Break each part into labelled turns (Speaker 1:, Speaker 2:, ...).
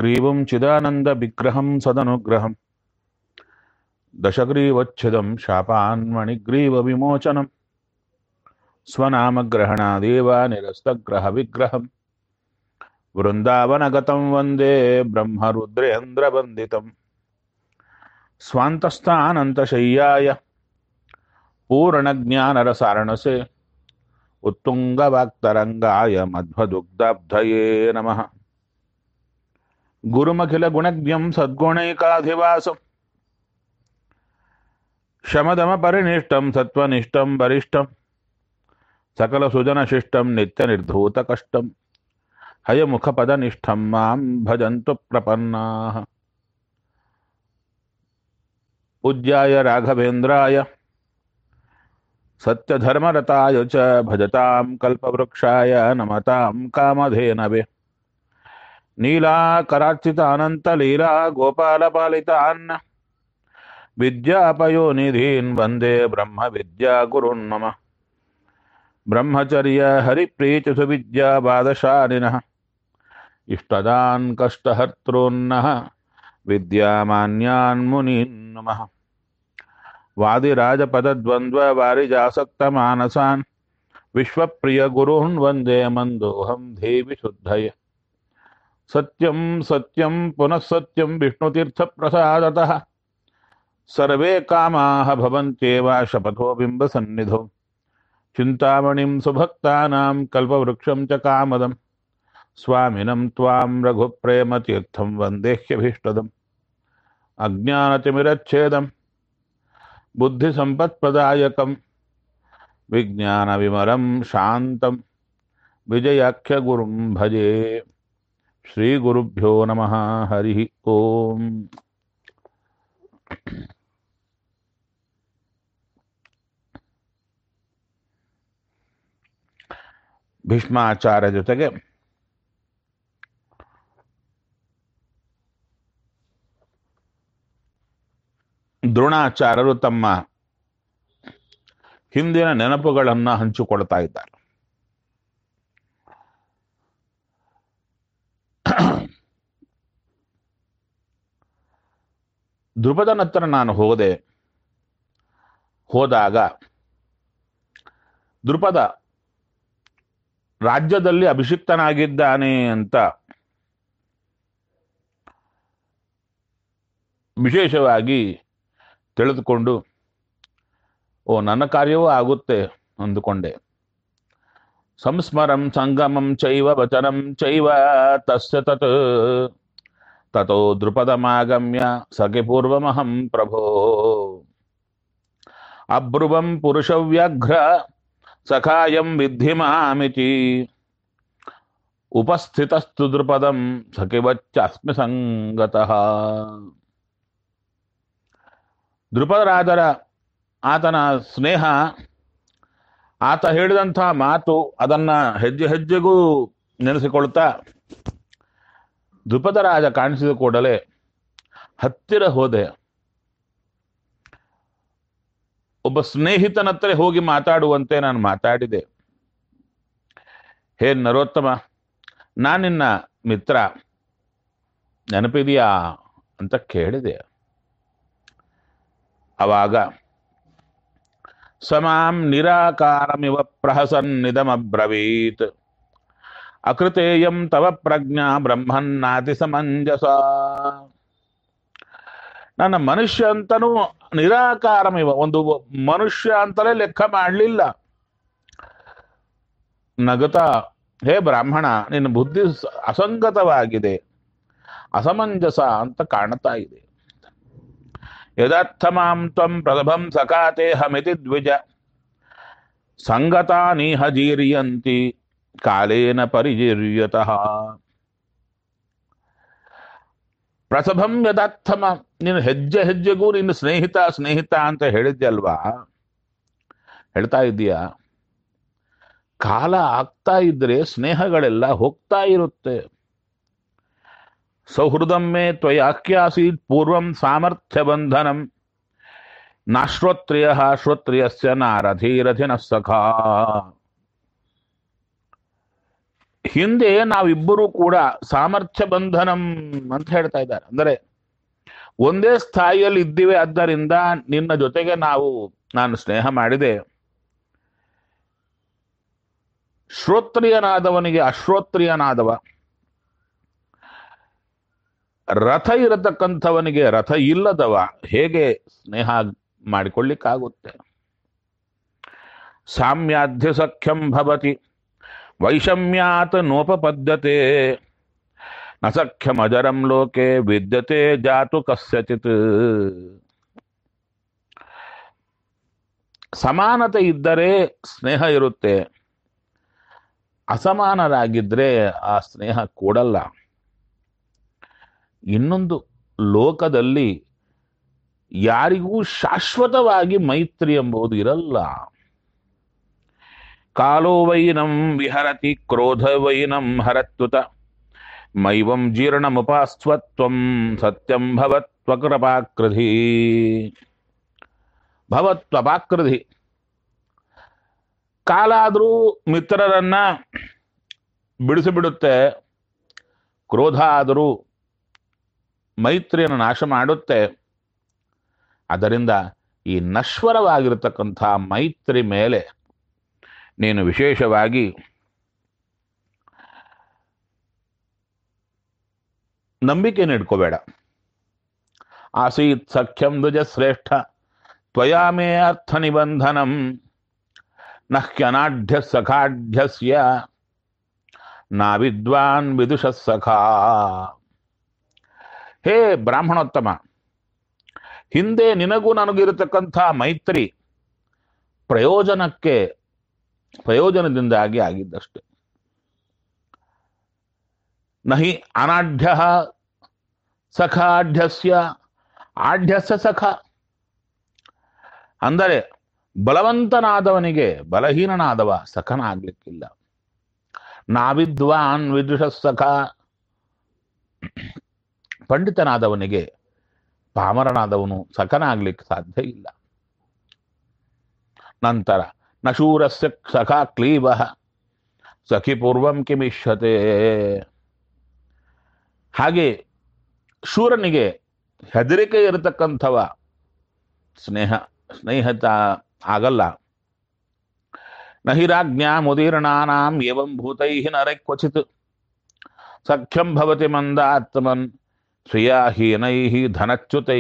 Speaker 1: हयग्रीवं चिदानन्दविग्रहं सदनुग्रहं दशग्रीवच्छिदं शापान्मणिग्रीवविमोचनं स्वनामग्रहणादेव निरस्तग्रहविग्रहम् वृन्दावनगतं वन्दे ब्रह्मरुद्रेन्द्रवन्दितम् स्वान्तस्थानन्तशय्याय पूर्णज्ञानरसारणसे उत्तुङ्गवाक्तरङ्गाय मध्वदुग्धब्धये नमः गुरुमखिलगुणज्ञं सद्गुणैकाधिवासम् शमदमपरिनिष्टं सत्त्वनिष्ठं वरिष्ठं सकलसुजनशिष्टं नित्यनिर्धूतकष्टं हयमुखपदनिष्ठं मां भजन्तु प्रपन्नाः पूज्याय राघवेन्द्राय सत्यधर्मरताय च भजतां कल्पवृक्षाय नमतां कामधेनवे नीलाकरार्चितानन्तलीला गोपालपालितान् विद्यापयोनिधीन् वन्दे ब्रह्मविद्यागुरुन् मम ब्रह्मचर्य हरिप्रीतिसुविद्याबादशालिनः इष्टदान् कष्टहर्तॄन्नः विद्यामान्यान् मुनीन् नमः वादिराजपदद्वन्द्ववारिजासक्तमानसान् विश्वप्रियगुरून् वन्दे मन्दोऽहं देवि शुद्धये सत्यं सत्यं पुनः सत्यं विष्णुतीर्थप्रसादतः सर्वे कामाः भवन्त्येव शपथो बिम्बसन्निधौ चिन्तामणिं सुभक्तानां कल्पवृक्षं च कामदं स्वामिनं त्वां रघुप्रेमतीर्थं वन्देह्यभीष्टदम् अज्ञानतिमिरच्छेदं बुद्धिसम्पत्प्रदायकं विज्ञानविमलं शान्तं विजयाख्यगुरुं भजे श्रीगुरुभ्यो नमः हरिः ओम् ಭೀಷ್ಮಾಚಾರ್ಯ ಜೊತೆಗೆ ದ್ರೋಣಾಚಾರ್ಯರು ತಮ್ಮ ಹಿಂದಿನ ನೆನಪುಗಳನ್ನು ಹಂಚಿಕೊಳ್ತಾ ಇದ್ದಾರೆ ಧ್ರುಪದನ ಹತ್ರ ನಾನು ಹೋದೆ ಹೋದಾಗ ದ್ರುಪದ ರಾಜ್ಯದಲ್ಲಿ ಅಭಿಷಿಕ್ತನಾಗಿದ್ದಾನೆ ಅಂತ ವಿಶೇಷವಾಗಿ ತಿಳಿದುಕೊಂಡು ಓ ನನ್ನ ಕಾರ್ಯವೂ ಆಗುತ್ತೆ ಅಂದುಕೊಂಡೆ ಸಂಸ್ಮರಂ ಸಂಗಮಂ ಚೈವ ವಚನಂ ಚೈವ ತಸ್ಯ ತತ್ ತಥೋ ದೃಪದಮಾಗಮ್ಯ ಸಖಿ ಪೂರ್ವಮಹಂ ಪ್ರಭೋ ಅಬ್ರುವಂ ಪುರುಷವ್ಯಾಘ್ರ ಸಖಾಯಂ ವಿದ್ಧಿ ಮಾಮಿತಿ ಉಪಸ್ಥಿತಸ್ತು ದೃಪದಂ ಸಖಿವಚ್ಚಾಸ್ಮಿ ಸಂಗತಃ ದೃಪದರಾದರ ಆತನ ಸ್ನೇಹ ಆತ ಹೇಳಿದಂಥ ಮಾತು ಅದನ್ನ ಹೆಜ್ಜೆ ಹೆಜ್ಜೆಗೂ ನೆನೆಸಿಕೊಳ್ತಾ ದೃಪದರಾಜ ಕಾಣಿಸಿದ ಕೂಡಲೇ ಹತ್ತಿರ ಹೋದೆ ಒಬ್ಬ ಸ್ನೇಹಿತನ ಹತ್ರ ಹೋಗಿ ಮಾತಾಡುವಂತೆ ನಾನು ಮಾತಾಡಿದೆ ಹೇ ನರೋತ್ತಮ ನಾನಿನ್ನ ಮಿತ್ರ ನೆನಪಿದೆಯಾ ಅಂತ ಕೇಳಿದೆ ಅವಾಗ ಸಮಾಂ ನಿರಾಕಾರಮಿವ ಪ್ರಹಸನ್ನಿದಮಬ್ರವೀತ್ ಅಕೃತೇಯಂ ತವ ಪ್ರಜ್ಞಾ ಬ್ರಹ್ಮನ್ನಾತಿ ಸಮಂಜಸ ನನ್ನ ಮನುಷ್ಯ ಅಂತನೂ ನಿರಾಕಾರಮಿವ ಒಂದು ಮನುಷ್ಯ ಅಂತಲೇ ಲೆಕ್ಕ ಮಾಡಲಿಲ್ಲ ನಗತಾ ಹೇ ಬ್ರಾಹ್ಮಣ ನಿನ್ನ ಬುದ್ಧಿ ಅಸಂಗತವಾಗಿದೆ ಅಸಮಂಜಸ ಅಂತ ಕಾಣ್ತಾ ಇದೆ ಯದರ್ಥಮಾಂ ತ್ವಂ ಪ್ರಲಭಂ ಸಕಾತೇಹಮಿತಿ ದ್ವಿಜ ಸಂಗತಾನೀಹ ಜೀರ್ಯಂತಿ ಕಾಲೇನ ಪರಿಜಿರ್ಯತಃ ಪ್ರಸಭಂ ಯದಾರ್ಥಮ ನೀನು ಹೆಜ್ಜೆ ಹೆಜ್ಜೆಗೂ ನಿನ್ನ ಸ್ನೇಹಿತ ಸ್ನೇಹಿತ ಅಂತ ಹೇಳಿದ್ದೆ ಅಲ್ವಾ ಹೇಳ್ತಾ ಇದ್ದೀಯಾ ಕಾಲ ಆಗ್ತಾ ಇದ್ರೆ ಸ್ನೇಹಗಳೆಲ್ಲ ಹೋಗ್ತಾ ಇರುತ್ತೆ ಸೌಹೃದಂ ಮೇ ತ್ವಯಾಖ್ಯಾಸೀತ್ ಪೂರ್ವಂ ಸಾಮರ್ಥ್ಯ ಬಂಧನಂ ನಾಶ್ರೋತ್ರಿಯ ಶ್ರೋತ್ರಿಯಸ್ಯ ನಾರಥೀರಥಿನ ಸಖಾ ಹಿಂದೆ ನಾವಿಬ್ಬರೂ ಕೂಡ ಸಾಮರ್ಥ್ಯ ಬಂಧನಂ ಅಂತ ಹೇಳ್ತಾ ಇದ್ದಾರೆ ಅಂದರೆ ಒಂದೇ ಸ್ಥಾಯಿಯಲ್ಲಿ ಇದ್ದೀವಿ ಆದ್ದರಿಂದ ನಿನ್ನ ಜೊತೆಗೆ ನಾವು ನಾನು ಸ್ನೇಹ ಮಾಡಿದೆ ಶ್ರೋತ್ರಿಯನಾದವನಿಗೆ ಅಶ್ರೋತ್ರಿಯನಾದವ ರಥ ಇರತಕ್ಕಂಥವನಿಗೆ ರಥ ಇಲ್ಲದವ ಹೇಗೆ ಸ್ನೇಹ ಮಾಡಿಕೊಳ್ಳಿಕ್ಕಾಗುತ್ತೆ ಸಾಮ್ಯಾಧ್ಯ ಸಖ್ಯಂ ಭವತಿ ವೈಷಮ್ಯಾತ್ ನೋಪಪದ್ಯತೆ ನ ಸಖ್ಯಮಜರಂ ಲೋಕೆ ವಿದ್ಯತೆ ಜಾತು ಕಸ್ಯಚಿತ್ ಸಮಾನತೆ ಇದ್ದರೆ ಸ್ನೇಹ ಇರುತ್ತೆ ಅಸಮಾನರಾಗಿದ್ರೆ ಆ ಸ್ನೇಹ ಕೂಡಲ್ಲ ಇನ್ನೊಂದು ಲೋಕದಲ್ಲಿ ಯಾರಿಗೂ ಶಾಶ್ವತವಾಗಿ ಮೈತ್ರಿ ಎಂಬುದು ಇರಲ್ಲ ಕಾಲೋ ವೈನಂ ವಿಹರತಿ ಕ್ರೋಧ ವೈನಂ ಹರತ್ಯುತ ಮೈವಂ ಜೀರ್ಣಮುಪಾಸ್ತ್ವತ್ವಂ ಸತ್ಯಂ ಭವತ್ವಕೃಪಾಕೃಧಿ ಭವತ್ವಪಾಕೃಧಿ ಕಾಲ ಆದರೂ ಮಿತ್ರರನ್ನ ಬಿಡಿಸಿಬಿಡುತ್ತೆ ಕ್ರೋಧ ಆದರೂ ಮೈತ್ರಿಯನ್ನು ನಾಶ ಮಾಡುತ್ತೆ ಅದರಿಂದ ಈ ನಶ್ವರವಾಗಿರತಕ್ಕಂಥ ಮೈತ್ರಿ ಮೇಲೆ ನೀನು ವಿಶೇಷವಾಗಿ ನಂಬಿಕೆಯನ್ನು ಇಟ್ಕೋಬೇಡ ಆಸೀತ್ ಸಖ್ಯಂ ದ್ವಿಜ ಶ್ರೇಷ್ಠ ತ್ವಯಾ ಮೇ ಅರ್ಥ ನಿಬಂಧನಂ ನಹ್ಯನಾಢ್ಯ ಸಖಾಢ್ಯಸ್ಯ ನಾ ವಿದ್ವಾನ್ ವಿದುಷ ಸಖಾ ಹೇ ಬ್ರಾಹ್ಮಣೋತ್ತಮ ಹಿಂದೆ ನಿನಗೂ ನನಗಿರತಕ್ಕಂಥ ಮೈತ್ರಿ ಪ್ರಯೋಜನಕ್ಕೆ ಪ್ರಯೋಜನದಿಂದಾಗಿ ಆಗಿದ್ದಷ್ಟೆ ನಹಿ ಅನಾಢ್ಯ ಸಖಾಢ್ಯಸ್ಯ ಆಢ್ಯಸ್ಯ ಸಖ ಅಂದರೆ ಬಲವಂತನಾದವನಿಗೆ ಬಲಹೀನನಾದವ ಸಖನಾಗ್ಲಿಕ್ಕಿಲ್ಲ ನಾವಿದ್ವಾನ್ ವಿದುಷ ಸಖ ಪಂಡಿತನಾದವನಿಗೆ ಪಾಮರನಾದವನು ಸಖನಾಗ್ಲಿಕ್ಕೆ ಸಾಧ್ಯ ಇಲ್ಲ ನಂತರ ನಶೂರಸ್ಯ ಸಖಾ ಕ್ಲೀಬ ಸಖಿ ಪೂರ್ವಂ ಕಿಮಿಷ್ಯತೆ ಹಾಗೆ ಶೂರನಿಗೆ ಹೆದರಿಕೆ ಇರತಕ್ಕಂಥವ ಸ್ನೇಹ ಸ್ನೇಹಿತ ಆಗಲ್ಲ ನಹಿ ರಾಜ್ಞಾ ಮುದೀರ್ಣಾನಾಂ ಏವಂ ಭೂತೈ ನರೈ ಕ್ವಚಿತ್ ಸಖ್ಯಂ ಭವತಿ ಮಂದಾತ್ಮನ್ ಶ್ರಿಯಾಹೀನೈ ಧನಚ್ಯುತೈ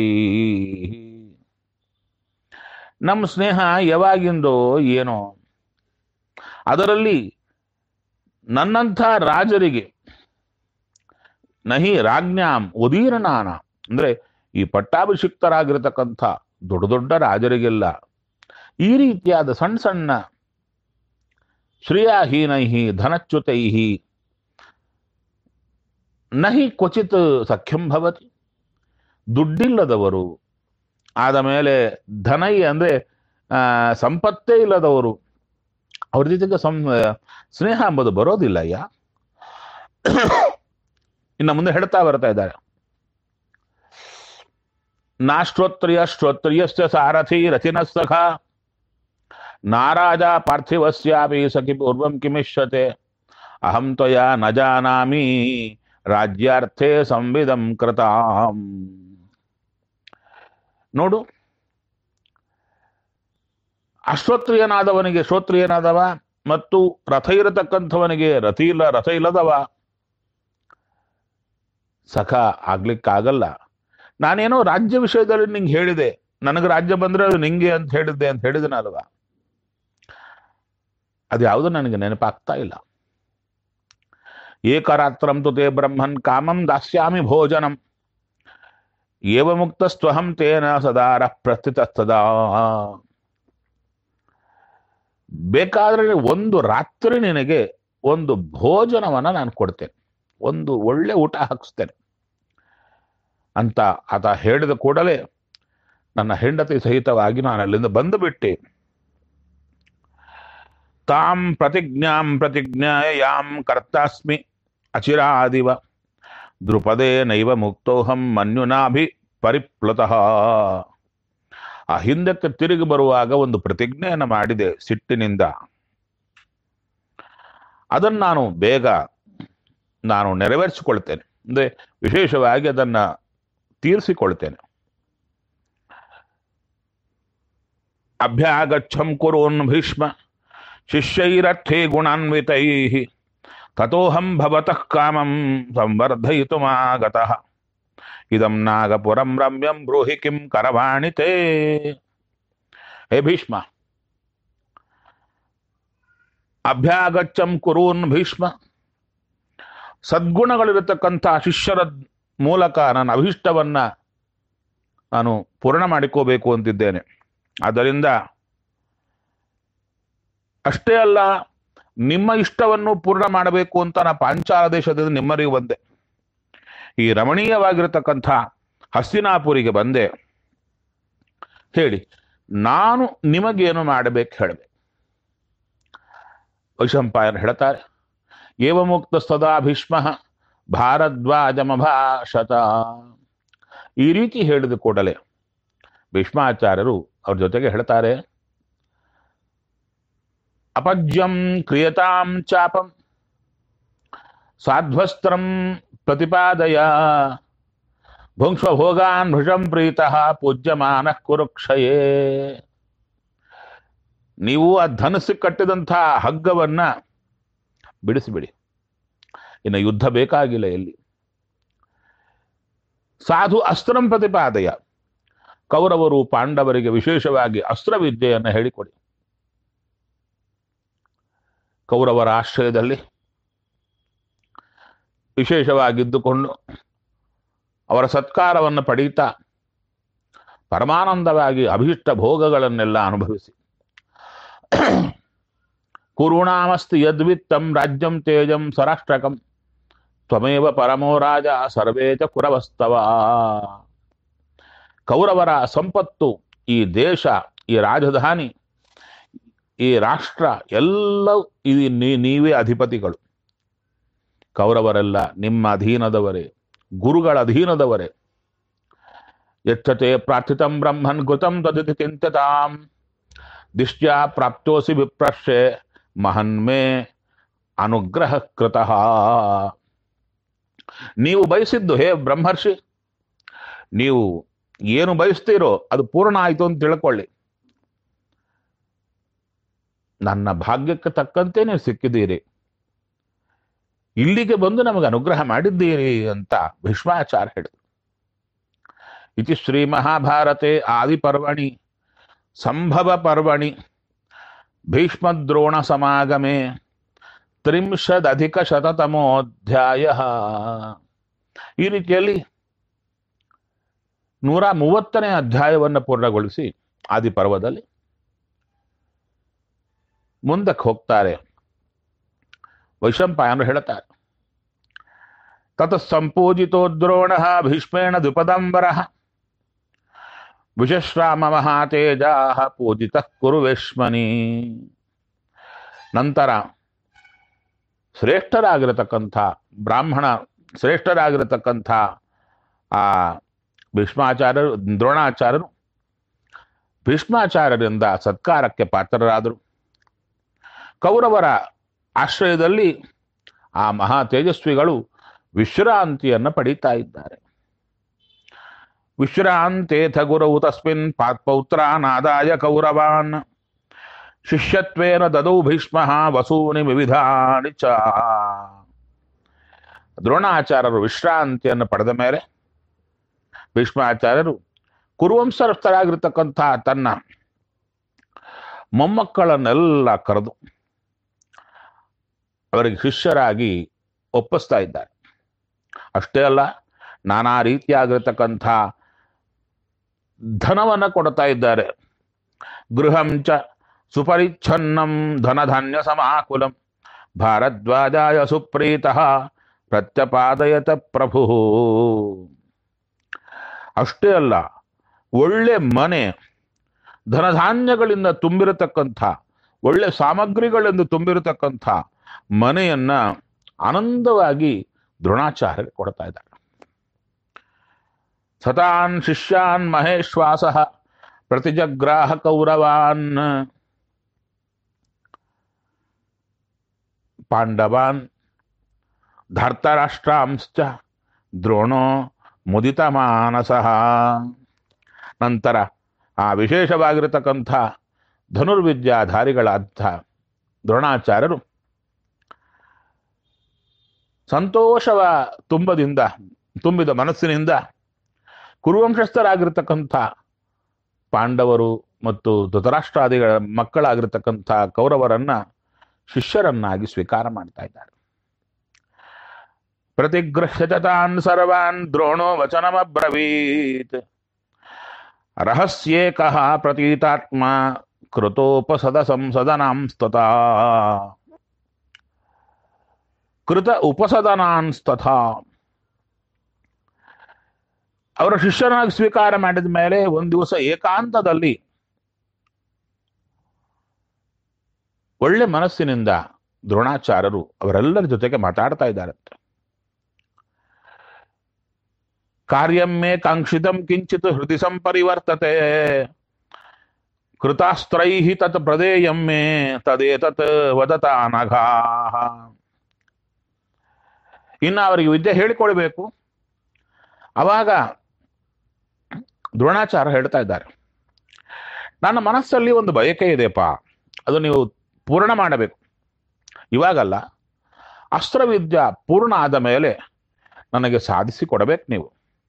Speaker 1: ನಮ್ಮ ಸ್ನೇಹ ಯಾವಾಗಿಂದೋ ಏನೋ ಅದರಲ್ಲಿ ನನ್ನಂಥ ರಾಜರಿಗೆ ನಹಿ ರಾಜ್ಞಾಂ ಉದೀರ್ಣಾನ ಅಂದ್ರೆ ಈ ಪಟ್ಟಾಭಿಷಿಕ್ತರಾಗಿರತಕ್ಕಂಥ ದೊಡ್ಡ ದೊಡ್ಡ ರಾಜರಿಗೆಲ್ಲ ಈ ರೀತಿಯಾದ ಸಣ್ಣ ಸಣ್ಣ ಶ್ರೇಯಾಹೀನೈ ಧನಚ್ಯುತೈ ನಹಿ ಕ್ವಚಿತ್ ಸಖ್ಯಂ ಭವತಿ ದುಡ್ಡಿಲ್ಲದವರು ಆದ ಮೇಲೆ ಧನೈ ಅಂದ್ರೆ ಆ, ಸಂಪತ್ತೇ ಇಲ್ಲದವರು ಅವ್ರ ಜೊತೆಗೆ ಸಂ ಸ್ನೇಹ ಎಂಬುದು ಬರೋದಿಲ್ಲ ಅಯ್ಯ ಇನ್ನು ಮುಂದೆ ಹೇಳ್ತಾ ಬರ್ತಾ ಇದ್ದಾರೆ ನಾಶ್ರೋತ್ರಿಯ ಶ್ರೋತ್ರಿಯಸ್ಯ ಸಾರಥಿ ರಥಿನ ಸಖ ನಾರಾಜ ಪಾರ್ಥಿವಸ್ಯಾಪಿ ಸಖಿ ಪೂರ್ವಂ ಕಿಮಿಷ್ಯತೆ ಅಹಂ ತ್ವಯ ನ ಜಾನಾಮಿ ರಾಜ್ಯಾರ್ಥೇ ಸಂವಿಧಂ ಕೃತಾಂ ನೋಡು ಅಶ್ರೋತ್ರಿಯನಾದವನಿಗೆ ಶ್ರೋತ್ರಿಯನಾದವ ಮತ್ತು ರಥ ಇರತಕ್ಕಂಥವನಿಗೆ ರಥ ಇಲ್ಲ ರಥ ಇಲ್ಲದವ ಸಖ ಆಗ್ಲಿಕ್ಕಾಗಲ್ಲ ನಾನೇನೋ ರಾಜ್ಯ ವಿಷಯದಲ್ಲಿ ನಿಂಗೆ ಹೇಳಿದೆ ನನಗೆ ರಾಜ್ಯ ಬಂದ್ರೆ ಅದು ನಿಂಗೆ ಅಂತ ಹೇಳಿದ್ದೆ ಅಂತ ಹೇಳಿದನಲ್ವ ಅದು ಯಾವುದು ನನಗೆ ನೆನಪಾಗ್ತಾ ಇಲ್ಲ ಏಕರಾತ್ರಂ ತು ತೇ ಬ್ರಹ್ಮನ್ ಕಾಮಂ ದಾಸ್ಯಾಮಿ ಭೋಜನಂ ಏವ ಮುಕ್ತಸ್ತ್ವಹಂ ತೇನ ಸದಾರ ಪ್ರಸ್ಥಿತಸ್ತದಾ ಬೇಕಾದ್ರೆ ಒಂದು ರಾತ್ರಿ ನಿನಗೆ ಒಂದು ಭೋಜನವನ್ನ ನಾನು ಕೊಡ್ತೇನೆ ಒಂದು ಒಳ್ಳೆ ಊಟ ಹಾಕಿಸ್ತೇನೆ ಅಂತ ಆತ ಹೇಳಿದ ಕೂಡಲೇ ನನ್ನ ಹೆಂಡತಿ ಸಹಿತವಾಗಿ ನಾನು ಅಲ್ಲಿಂದ ಬಂದು ಬಿಟ್ಟೆ ತಾಂ ಪ್ರತಿಜ್ಞಾಂ ಪ್ರತಿಜ್ಞಾಯ ಯಾಂ ಕರ್ತಾಸ್ಮಿ ಅಚಿರಾದಿವ ದೃಪದೇ ನೈವ ಮುಕ್ತೋಹಂ ಮನ್ಯುನಾಭಿ ಪರಿಪ್ಲುತಃ ಆ ಹಿಂದಕ್ಕೆ ತಿರುಗಿ ಬರುವಾಗ ಒಂದು ಪ್ರತಿಜ್ಞೆಯನ್ನು ಮಾಡಿದೆ ಸಿಟ್ಟಿನಿಂದ ಅದನ್ನು ನಾನು ಬೇಗ ನಾನು ನೆರವೇರಿಸಿಕೊಳ್ತೇನೆ ಅಂದರೆ ವಿಶೇಷವಾಗಿ ಅದನ್ನ ತೀರಿಸಿಕೊಳ್ತೇನೆ ಅಭ್ಯಾಗಚ್ಚಂ ಕುರುನ್ ಭೀಷ್ಮ ಶಿಷ್ಯೈರರ್ಥೇ ಗುಣಾನ್ವಿತೈ ತಥೋಹಂ ಭವತಃ ಕಾಮಂ ಸಂವರ್ಧಯಿತುಮಾಗತಃ ಇದಂ ನಾಗಪುರಂ ರಮ್ಯಂ ಬ್ರೂಹಿ ಕಿಂ ಕರವಾಣಿ ತೇ ಹೇ ಭೀಷ್ಮ ಅಭ್ಯಾಗಚ್ಚಂ ಕುರೂನ್ ಭೀಷ್ಮ ಸದ್ಗುಣಗಳಿರತಕ್ಕಂಥ ಶಿಷ್ಯರ ಮೂಲಕ ನನ್ನ ಅಭಿಷ್ಟವನ್ನ ನಾನು ಪೂರ್ಣ ಮಾಡಿಕೋಬೇಕು ಅಂತಿದ್ದೇನೆ ಆದ್ದರಿಂದ ಅಷ್ಟೇ ಅಲ್ಲ ನಿಮ್ಮ ಇಷ್ಟವನ್ನು ಪೂರ್ಣ ಮಾಡಬೇಕು ಅಂತ ನಾ ಪಾಂಚಾಲ ದೇಶದಿಂದ ನಿಮ್ಮರಿಗೂ ಬಂದೆ ಈ ರಮಣೀಯವಾಗಿರತಕ್ಕಂಥ ಹಸ್ತಿನಾಪುರಿಗೆ ಬಂದೆ ಹೇಳಿ ನಾನು ನಿಮಗೇನು ಮಾಡಬೇಕು ಹೇಳಬೇಕು ವೈಶಂಪಾಯನ ಹೇಳ್ತಾರೆ ಏವ ಮುಕ್ತ ಸದಾ ಭೀಷ್ಮ ಭಾರದ್ವಾಜಮಭಾಷತ ಈ ರೀತಿ ಹೇಳಿದ ಕೂಡಲೇ ಭೀಷ್ಮಾಚಾರ್ಯರು ಅವ್ರ ಜೊತೆಗೆ ಹೇಳ್ತಾರೆ ಅಪಜ್ಯಂ ಕ್ರಿಯತಾಂ ಚಾಪಂ ಸಾಧ್ವಸ್ತ್ರಂ ಪ್ರತಿಪಾದಯ ಭುಂಕ್ಷ್ವ ಭೋಗಾನ್ ಭೃಷಂ ಪ್ರೀತಃ ಪೂಜ್ಯಮಾನ ಕುರುಕ್ಷಯೇ ನೀವು ಆ ಧನಸ್ಸು ಕಟ್ಟಿದಂಥ ಹಗ್ಗವನ್ನ ಬಿಡಿಸಿಬಿಡಿ ಇನ್ನು ಯುದ್ಧ ಬೇಕಾಗಿಲ್ಲ ಎಲ್ಲಿ ಸಾಧು ಅಸ್ತ್ರಂ ಪ್ರತಿಪಾದಯ ಕೌರವರು ಪಾಂಡವರಿಗೆ ವಿಶೇಷವಾಗಿ ಅಸ್ತ್ರವಿದ್ಯೆಯನ್ನು ಹೇಳಿಕೊಡಿ ಕೌರವರ ಆಶ್ರಯದಲ್ಲಿ ವಿಶೇಷವಾಗಿದ್ದುಕೊಂಡು ಅವರ ಸತ್ಕಾರವನ್ನು ಪಡೀತಾ ಪರಮಾನಂದವಾಗಿ ಅಭೀಷ್ಟ ಭೋಗಗಳನ್ನೆಲ್ಲ ಅನುಭವಿಸಿ ಕುರುಣಾಮಸ್ತಿ ಯದ್ವಿತ್ತಂ ರಾಜ್ಯಂ ತೇಜಂ ಸ್ವರಾಷ್ಟ್ರಕಂ ತ್ವಮೇವ ಪರಮೋ ರಾಜ ಸರ್ವೇ ಚ ಕುರವಸ್ತವ ಕೌರವರ ಸಂಪತ್ತು ಈ ದೇಶ ಈ ರಾಜಧಾನಿ ಈ ರಾಷ್ಟ್ರ ಎಲ್ಲವೂ ಇದು ನೀ- ನೀವೇ ಅಧಿಪತಿಗಳು ಕೌರವರೆಲ್ಲ ನಿಮ್ಮ ಅಧೀನದವರೇ ಗುರುಗಳ ಅಧೀನದವರೇ ಯಚ್ಚತೆ ಪ್ರಾರ್ಥಿತಂ ಬ್ರಹ್ಮನ್ ಕೃತಂ ತದಿತಿ ಚಿಂತತಾಂ ದಿಷ್ಟ್ಯಾ ಪ್ರಾಪ್ತೋಸಿ ವಿಪ್ರಶ್ಯೆ ಮಹನ್ಮೇ ಅನುಗ್ರಹ ಕೃತಃ ನೀವು ಬಯಸಿದ್ದು ಹೇ ಬ್ರಹ್ಮರ್ಷಿ ನೀವು ಏನು ಬಯಸ್ತೀರೋ ಅದು ಪೂರ್ಣ ಆಯಿತು ಅಂತ ತಿಳ್ಕೊಳ್ಳಿ ನನ್ನ ಭಾಗ್ಯಕ್ಕೆ ತಕ್ಕಂತೆ ನೀವು ಸಿಕ್ಕಿದ್ದೀರಿ ಇಲ್ಲಿಗೆ ಬಂದು ನಮಗೆ ಅನುಗ್ರಹ ಮಾಡಿದ್ದೀರಿ ಅಂತ ಭೀಷ್ಮಾಚಾರ್ಯ ಹೇಳಿದರು ಇತಿ ಶ್ರೀ ಮಹಾಭಾರತೆ ಆದಿಪರ್ವಣಿ ಸಂಭವ ಪರ್ವಣಿ ಭೀಷ್ಮದ್ರೋಣ ಸಮಾಗಮೆ ತ್ರಿಂಶದಧಿಕ ಶತತಮೋಧ್ಯಾಯ ಈ ರೀತಿಯಲ್ಲಿ ನೂರ ಮೂವತ್ತನೇ ಅಧ್ಯಾಯವನ್ನು ಪೂರ್ಣಗೊಳಿಸಿ ಆದಿಪರ್ವದಲ್ಲಿ ಮುಂದಕ್ಕೆ ಹೋಗ್ತಾರೆ ವೈಶಂಪಾಯನರು ಹೇಳ್ತಾರೆ ತತ ಸಂಪೂಜಿತೋ ದ್ರೋಣ ಭೀಷ್ಮೇಣ ದ್ವಿಪದಂಬರ ವಿಶಶ್ರಾಮ ಮಹಾತೇಜಾ ಪೂಜಿತ ಕುರುವೇಶ್ಮನಿ ನಂತರ ಶ್ರೇಷ್ಠರಾಗಿರತಕ್ಕಂಥ ಬ್ರಾಹ್ಮಣ ಶ್ರೇಷ್ಠರಾಗಿರತಕ್ಕಂಥ ಆ ಭೀಷ್ಮಾಚಾರ್ಯರು ದ್ರೋಣಾಚಾರ್ಯರು ಭೀಷ್ಮಾಚಾರ್ಯರಿಂದ ಸತ್ಕಾರಕ್ಕೆ ಪಾತ್ರರಾದರು ಕೌರವರ ಆಶ್ರಯದಲ್ಲಿ ಆ ಮಹಾ ತೇಜಸ್ವಿಗಳು ವಿಶ್ರಾಂತಿಯನ್ನು ಪಡೀತಾ ಇದ್ದಾರೆ ವಿಶ್ರಾಂತೇಥ ಗುರವು ತಸ್ಮಿನ್ ಪಾತ್ಪೌತ್ರಾನಾದಾಯ ಕೌರವಾನ್ ಶಿಷ್ಯತ್ವೇನ ದದೌ ಭೀಷ್ಮ ವಸೂನಿ ವಿವಿಧಾನಿ ಚ ದ್ರೋಣಾಚಾರ್ಯರು ವಿಶ್ರಾಂತಿಯನ್ನು ಪಡೆದ ಮೇಲೆ ಭೀಷ್ಮಾಚಾರ್ಯರು ಕುರುವಂಶಸ್ಥರಾಗಿರ್ತಕ್ಕಂಥ ತನ್ನ ಮೊಮ್ಮಕ್ಕಳನ್ನೆಲ್ಲ ಕರೆದು ಅವರಿಗೆ ಶಿಷ್ಯರಾಗಿ ಒಪ್ಪಿಸ್ತಾ ಇದ್ದಾರೆ ಅಷ್ಟೇ ಅಲ್ಲ ನಾನಾ ರೀತಿಯಾಗಿರ್ತಕ್ಕಂಥ ಧನವನ್ನು ಕೊಡ್ತಾ ಇದ್ದಾರೆ ಗೃಹಂಚ ಸುಪರಿಚ್ಛನ್ನಂ ಧನಧಾನ್ಯ ಸಮಾಕುಲಂ ಭಾರದ್ವಾಜಾಯ ಸುಪ್ರೀತಃ ಪ್ರತ್ಯಪಾದಯತ ಪ್ರಭು ಅಷ್ಟೇ ಅಲ್ಲ ಒಳ್ಳೆ ಮನೆ ಧನಧಾನ್ಯಗಳಿಂದ ತುಂಬಿರತಕ್ಕಂಥ ಒಳ್ಳೆ ಸಾಮಗ್ರಿಗಳಿಂದ ತುಂಬಿರತಕ್ಕಂಥ ಮನೆಯನ್ನ ಆನಂದವಾಗಿ ದ್ರೋಣಾಚಾರ್ಯ ಕೊಡ್ತಾ ಇದ್ದಾರೆ ಸತಾನ್ ಶಿಷ್ಯಾನ್ ಮಹೇಶ್ವಾಸ ಪ್ರತಿಜಗ್ರಾಹ ಕೌರವಾನ್ ಪಾಂಡವಾನ್ ಧರ್ತರಾಷ್ಟ್ರಾಂಶ್ಚ ದ್ರೋಣೋ ಮುದಿತ ಮಾನಸಃ ನಂತರ ಆ ವಿಶೇಷವಾಗಿರತಕ್ಕಂಥ ಧನುರ್ವಿದ್ಯಾಧಾರಿಗಳಾದ ದ್ರೋಣಾಚಾರ್ಯರು ಸಂತೋಷವ ತುಂಬದಿಂದ ತುಂಬಿದ ಮನಸ್ಸಿನಿಂದ ಕುರುವಂಶಸ್ಥರಾಗಿರ್ತಕ್ಕಂಥ ಪಾಂಡವರು ಮತ್ತು ಧೃತರಾಷ್ಟ್ರಾದಿಗಳ ಮಕ್ಕಳಾಗಿರ್ತಕ್ಕಂಥ ಕೌರವರನ್ನ ಶಿಷ್ಯರನ್ನಾಗಿ ಸ್ವೀಕಾರ ಮಾಡ್ತಾ ಇದ್ದಾರೆ ಪ್ರತಿಗೃಹ್ಯತ ತಾನ್ ಸರ್ವಾನ್ ದ್ರೋಣೋ ವಚನಮಬ್ರವೀತ್ ರಹಸ್ಯೇಕಃ ಪ್ರತೀತಾತ್ಮ ಕೃತೋಪಸದ ಸಂಸದನಾಂಸ್ತತಾ ಕೃತ ಉಪಸದನಾಂಸ್ತಥಾ ಅವರ ಶಿಷ್ಯನಾಗಿ ಸ್ವೀಕಾರ ಮಾಡಿದ ಮೇಲೆ ಒಂದು ದಿವಸ ಏಕಾಂತದಲ್ಲಿ ಒಳ್ಳೆ ಮನಸ್ಸಿನಿಂದ ದ್ರೋಣಾಚಾರ್ಯರು ಅವರೆಲ್ಲರ ಜೊತೆಗೆ ಮಾತಾಡ್ತಾ ಇದ್ದಾರಂತೆ ಕಾರ್ಯಮ್ಮೆ ಕಾಂಕ್ಷಿತಂ ಕಿಂಚಿತ್ ಹೃದಯ ಸಂಪರಿವರ್ತತೆ ಕೃತಾಸ್ತ್ರೈ ತತ್ ಪ್ರದೇಯಮ್ಮೆ ತದೇತತ್ ವದತ ಅನಘಾ ಇನ್ನು ಅವರಿಗೆ ವಿದ್ಯೆ ಹೇಳಿಕೊಡ್ಬೇಕು ಅವಾಗ ದ್ರೋಣಾಚಾರ್ಯ ಹೇಳ್ತಾ ಇದ್ದಾರೆ ನನ್ನ ಮನಸ್ಸಲ್ಲಿ ಒಂದು ಬಯಕೆ ಇದೆಯಪ್ಪ ಅದು ನೀವು ಪೂರ್ಣ ಮಾಡಬೇಕು ಇವಾಗಲ್ಲ ಅಸ್ತ್ರವಿದ್ಯಾ ಪೂರ್ಣ ಆದ ಮೇಲೆ ನನಗೆ ಸಾಧಿಸಿ ಕೊಡಬೇಕು ನೀವು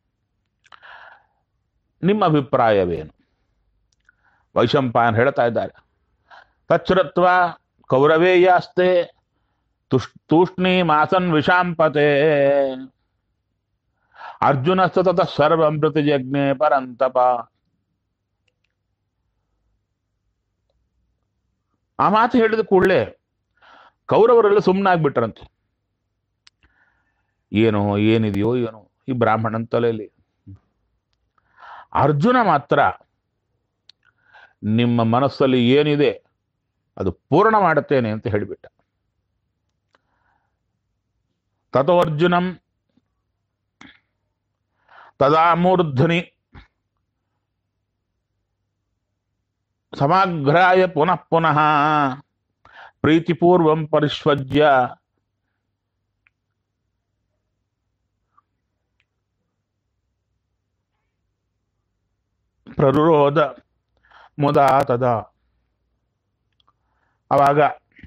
Speaker 1: ನಿಮ್ಮ ಅಭಿಪ್ರಾಯವೇನು ವೈಶಂಪಾಯನ್ ಹೇಳ್ತಾ ಇದ್ದಾರೆ ತಚ್ಛ್ರತ್ವ ಕೌರವೇಯಾಸ್ತೆ ತುಷ್ ತೂಷ್ಣಿ ಮಾಸನ್ ವಿಷಾಂಪತೆ ಅರ್ಜುನ ಸತತ ಸರ್ವಮೃತ ಯಜ್ಞೆ ಪರಂತಪ ಆ ಮಾತು ಹೇಳಿದ ಕೂಡಲೇ ಕೌರವರೆಲ್ಲ ಸುಮ್ಮನಾಗ್ಬಿಟ್ರಂತೆ ಏನೋ ಏನಿದೆಯೋ ಏನೋ ಈ ಬ್ರಾಹ್ಮಣನ ತಲೆಯಲ್ಲಿ ಅರ್ಜುನ ಮಾತ್ರ ನಿಮ್ಮ ಮನಸ್ಸಲ್ಲಿ ಏನಿದೆ ಅದು ಪೂರ್ಣ ಮಾಡುತ್ತೇನೆ ಅಂತ ಹೇಳಿಬಿಟ್ಟ ತಥೋರ್ಜುನಂ ತದಾ ಮೂರ್ಧನಿ ಸಮಾಗ್ರಾಯ ಪುನಃ ಪುನಃ ಪ್ರೀತಿಪೂರ್ವಂ ಪರಿಶ್ವಜ್ಯ ಪ್ರರುರೋಧ ಮುದಾ ತದ ಅವಾಗ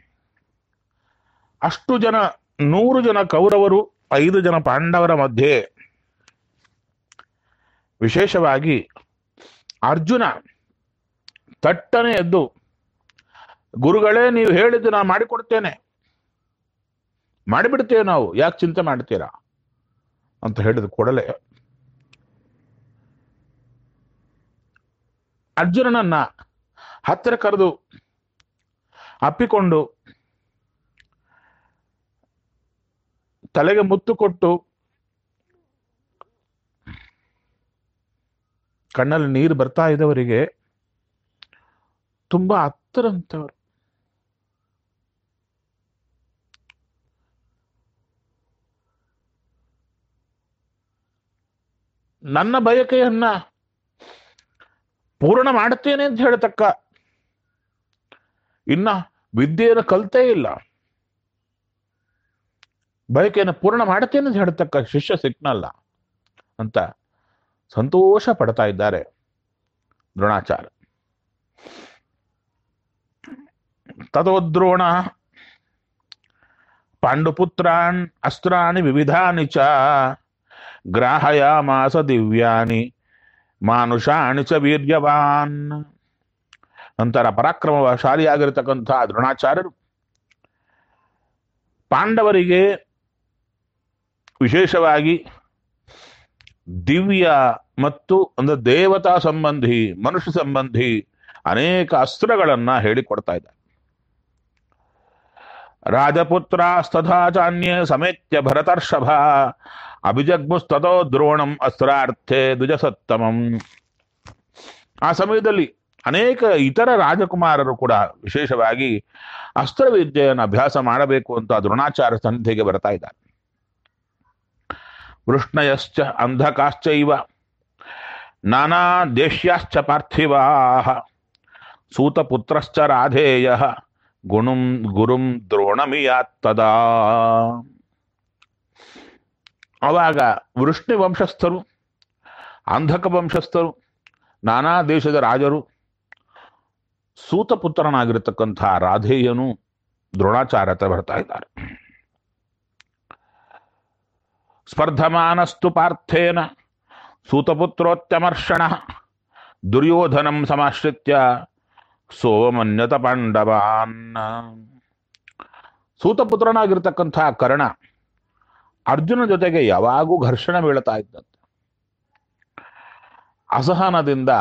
Speaker 1: ಅಷ್ಟು ಜನ ನೂರು ಜನ ಕೌರವರು ಐದು ಜನ ಪಾಂಡವರ ಮಧ್ಯೆ ವಿಶೇಷವಾಗಿ ಅರ್ಜುನ ತಟ್ಟನೆ ಎದ್ದು ಗುರುಗಳೇ ನೀವು ಹೇಳಿದ್ದು ನಾನು ಮಾಡಿಕೊಡ್ತೇನೆ ಮಾಡಿಬಿಡ್ತೇವೆ ನಾವು ಯಾಕೆ ಚಿಂತೆ ಮಾಡ್ತೀರಾ ಅಂತ ಹೇಳಿದ ಕೂಡಲೇ ಅರ್ಜುನನನ್ನ ಹತ್ತಿರ ಕರೆದು ಅಪ್ಪಿಕೊಂಡು ತಲೆಗೆ ಮುತ್ತು ಕೊಟ್ಟು ಕಣ್ಣಲ್ಲಿ ನೀರು ಬರ್ತಾ ಇದ್ದವರಿಗೆ ತುಂಬಾ ಹತ್ತಿರಂತವರು ನನ್ನ ಬಯಕೆಯನ್ನ ಪೂರ್ಣ ಮಾಡುತ್ತೇನೆ ಅಂತ ಹೇಳ್ತಕ್ಕ ಇನ್ನ ವಿದ್ಯೆಯನ್ನು ಕಲ್ತೇ ಇಲ್ಲ ಬಯಕೆಯನ್ನು ಪೂರ್ಣ ಮಾಡುತ್ತೇನೆ ಅಂತ ಹೇಳ್ತಕ್ಕ ಶಿಷ್ಯ ಸಿಕ್ನಲ್ಲ ಅಂತ ಸಂತೋಷ ಪಡ್ತಾ ಇದ್ದಾರೆ ದ್ರೋಣಾಚಾರ್ಯ ತದೋದ್ರೋಣ ಪಾಂಡುಪುತ್ರಾನ್ ಅಸ್ತ್ರಾಣಿ ವಿವಿಧಾನಿ ಚ ಗ್ರಾಹಯಾಮಾಸ ದಿವ್ಯಾನಿ ಮಾನುಷಾಣಿ ಚ ವೀರ್ಯವಾನ್ ನಂತರ ಪರಾಕ್ರಮಶಾಲಿಯಾಗಿರ್ತಕ್ಕಂಥ ದ್ರೋಣಾಚಾರ್ಯರು ಪಾಂಡವರಿಗೆ ವಿಶೇಷವಾಗಿ ದಿವ್ಯ ಮತ್ತು ಒಂದು ದೇವತಾ ಸಂಬಂಧಿ ಮನುಷ್ಯ ಸಂಬಂಧಿ ಅನೇಕ ಅಸ್ತ್ರಗಳನ್ನ ಹೇಳಿಕೊಡ್ತಾ ಇದ್ದಾರೆ ರಾಜಪುತ್ರಸ್ತಥಾಚಾನ್ಯ ಸಮೇತ್ಯ ಭರತರ್ಷಭ ಅಭಿಜಗ್ಮುಸ್ತತೋ ದ್ರೋಣಂ ಅಸ್ತ್ರಾರ್ಥೆ ದ್ವಿಜಸತ್ತಮಂ ಆ ಸಮಯದಲ್ಲಿ ಅನೇಕ ಇತರ ರಾಜಕುಮಾರರು ಕೂಡ ವಿಶೇಷವಾಗಿ ಅಸ್ತ್ರವಿದ್ಯೆಯನ್ನು ಅಭ್ಯಾಸ ಮಾಡಬೇಕು ಅಂತ ದ್ರೋಣಾಚಾರ್ಯ ಸನ್ನಿಧಿಗೆ ಬರ್ತಾ ಇದ್ದಾರೆ ವೃಷ್ಣಯಶ್ಚ ಅಂಧಕಾಶ್ಚೈವ ನಾನಾ ದೇಶ್ಯಾಶ್ಚ ಪಾರ್ಥಿವಾ ಸೂತಪುತ್ರಶ್ಚ ರಾಧೇಯ ಗುಣುಂ ಗುರುಂ ದ್ರೋಣಮಿಯಾತ್ತದಾ ಅವಾಗ ವೃಷ್ಣಿ ವಂಶಸ್ಥರು ಅಂಧಕ ವಂಶಸ್ಥರು ನಾನಾ ದೇಶದ ರಾಜರು ಸೂತಪುತ್ರನಾಗಿರತಕ್ಕಂಥ ರಾಧೇಯನು ದ್ರೋಣಾಚಾರ್ಯ ಹತ್ರ ಬರ್ತಾ ಇದ್ದಾರೆ ಸ್ಪರ್ಧಮಾನಸ್ತು ಪಾರ್ಥೇನ ಸೂತಪುತ್ರೋತ್ಯಮರ್ಷಣ ದುರ್ಯೋಧನಂ ಸಮಾಶ್ರಿತ್ಯ ಸೋಮನ್ಯತ ಪಾಂಡವಾನ್ ಸೂತಪುತ್ರನಾಗಿರ್ತಕ್ಕಂಥ ಕರ್ಣ ಅರ್ಜುನ ಜೊತೆಗೆ ಯಾವಾಗೂ ಘರ್ಷಣೆ ಬೀಳ್ತಾ ಇದ್ದಂತೆ ಅಸಹನದಿಂದ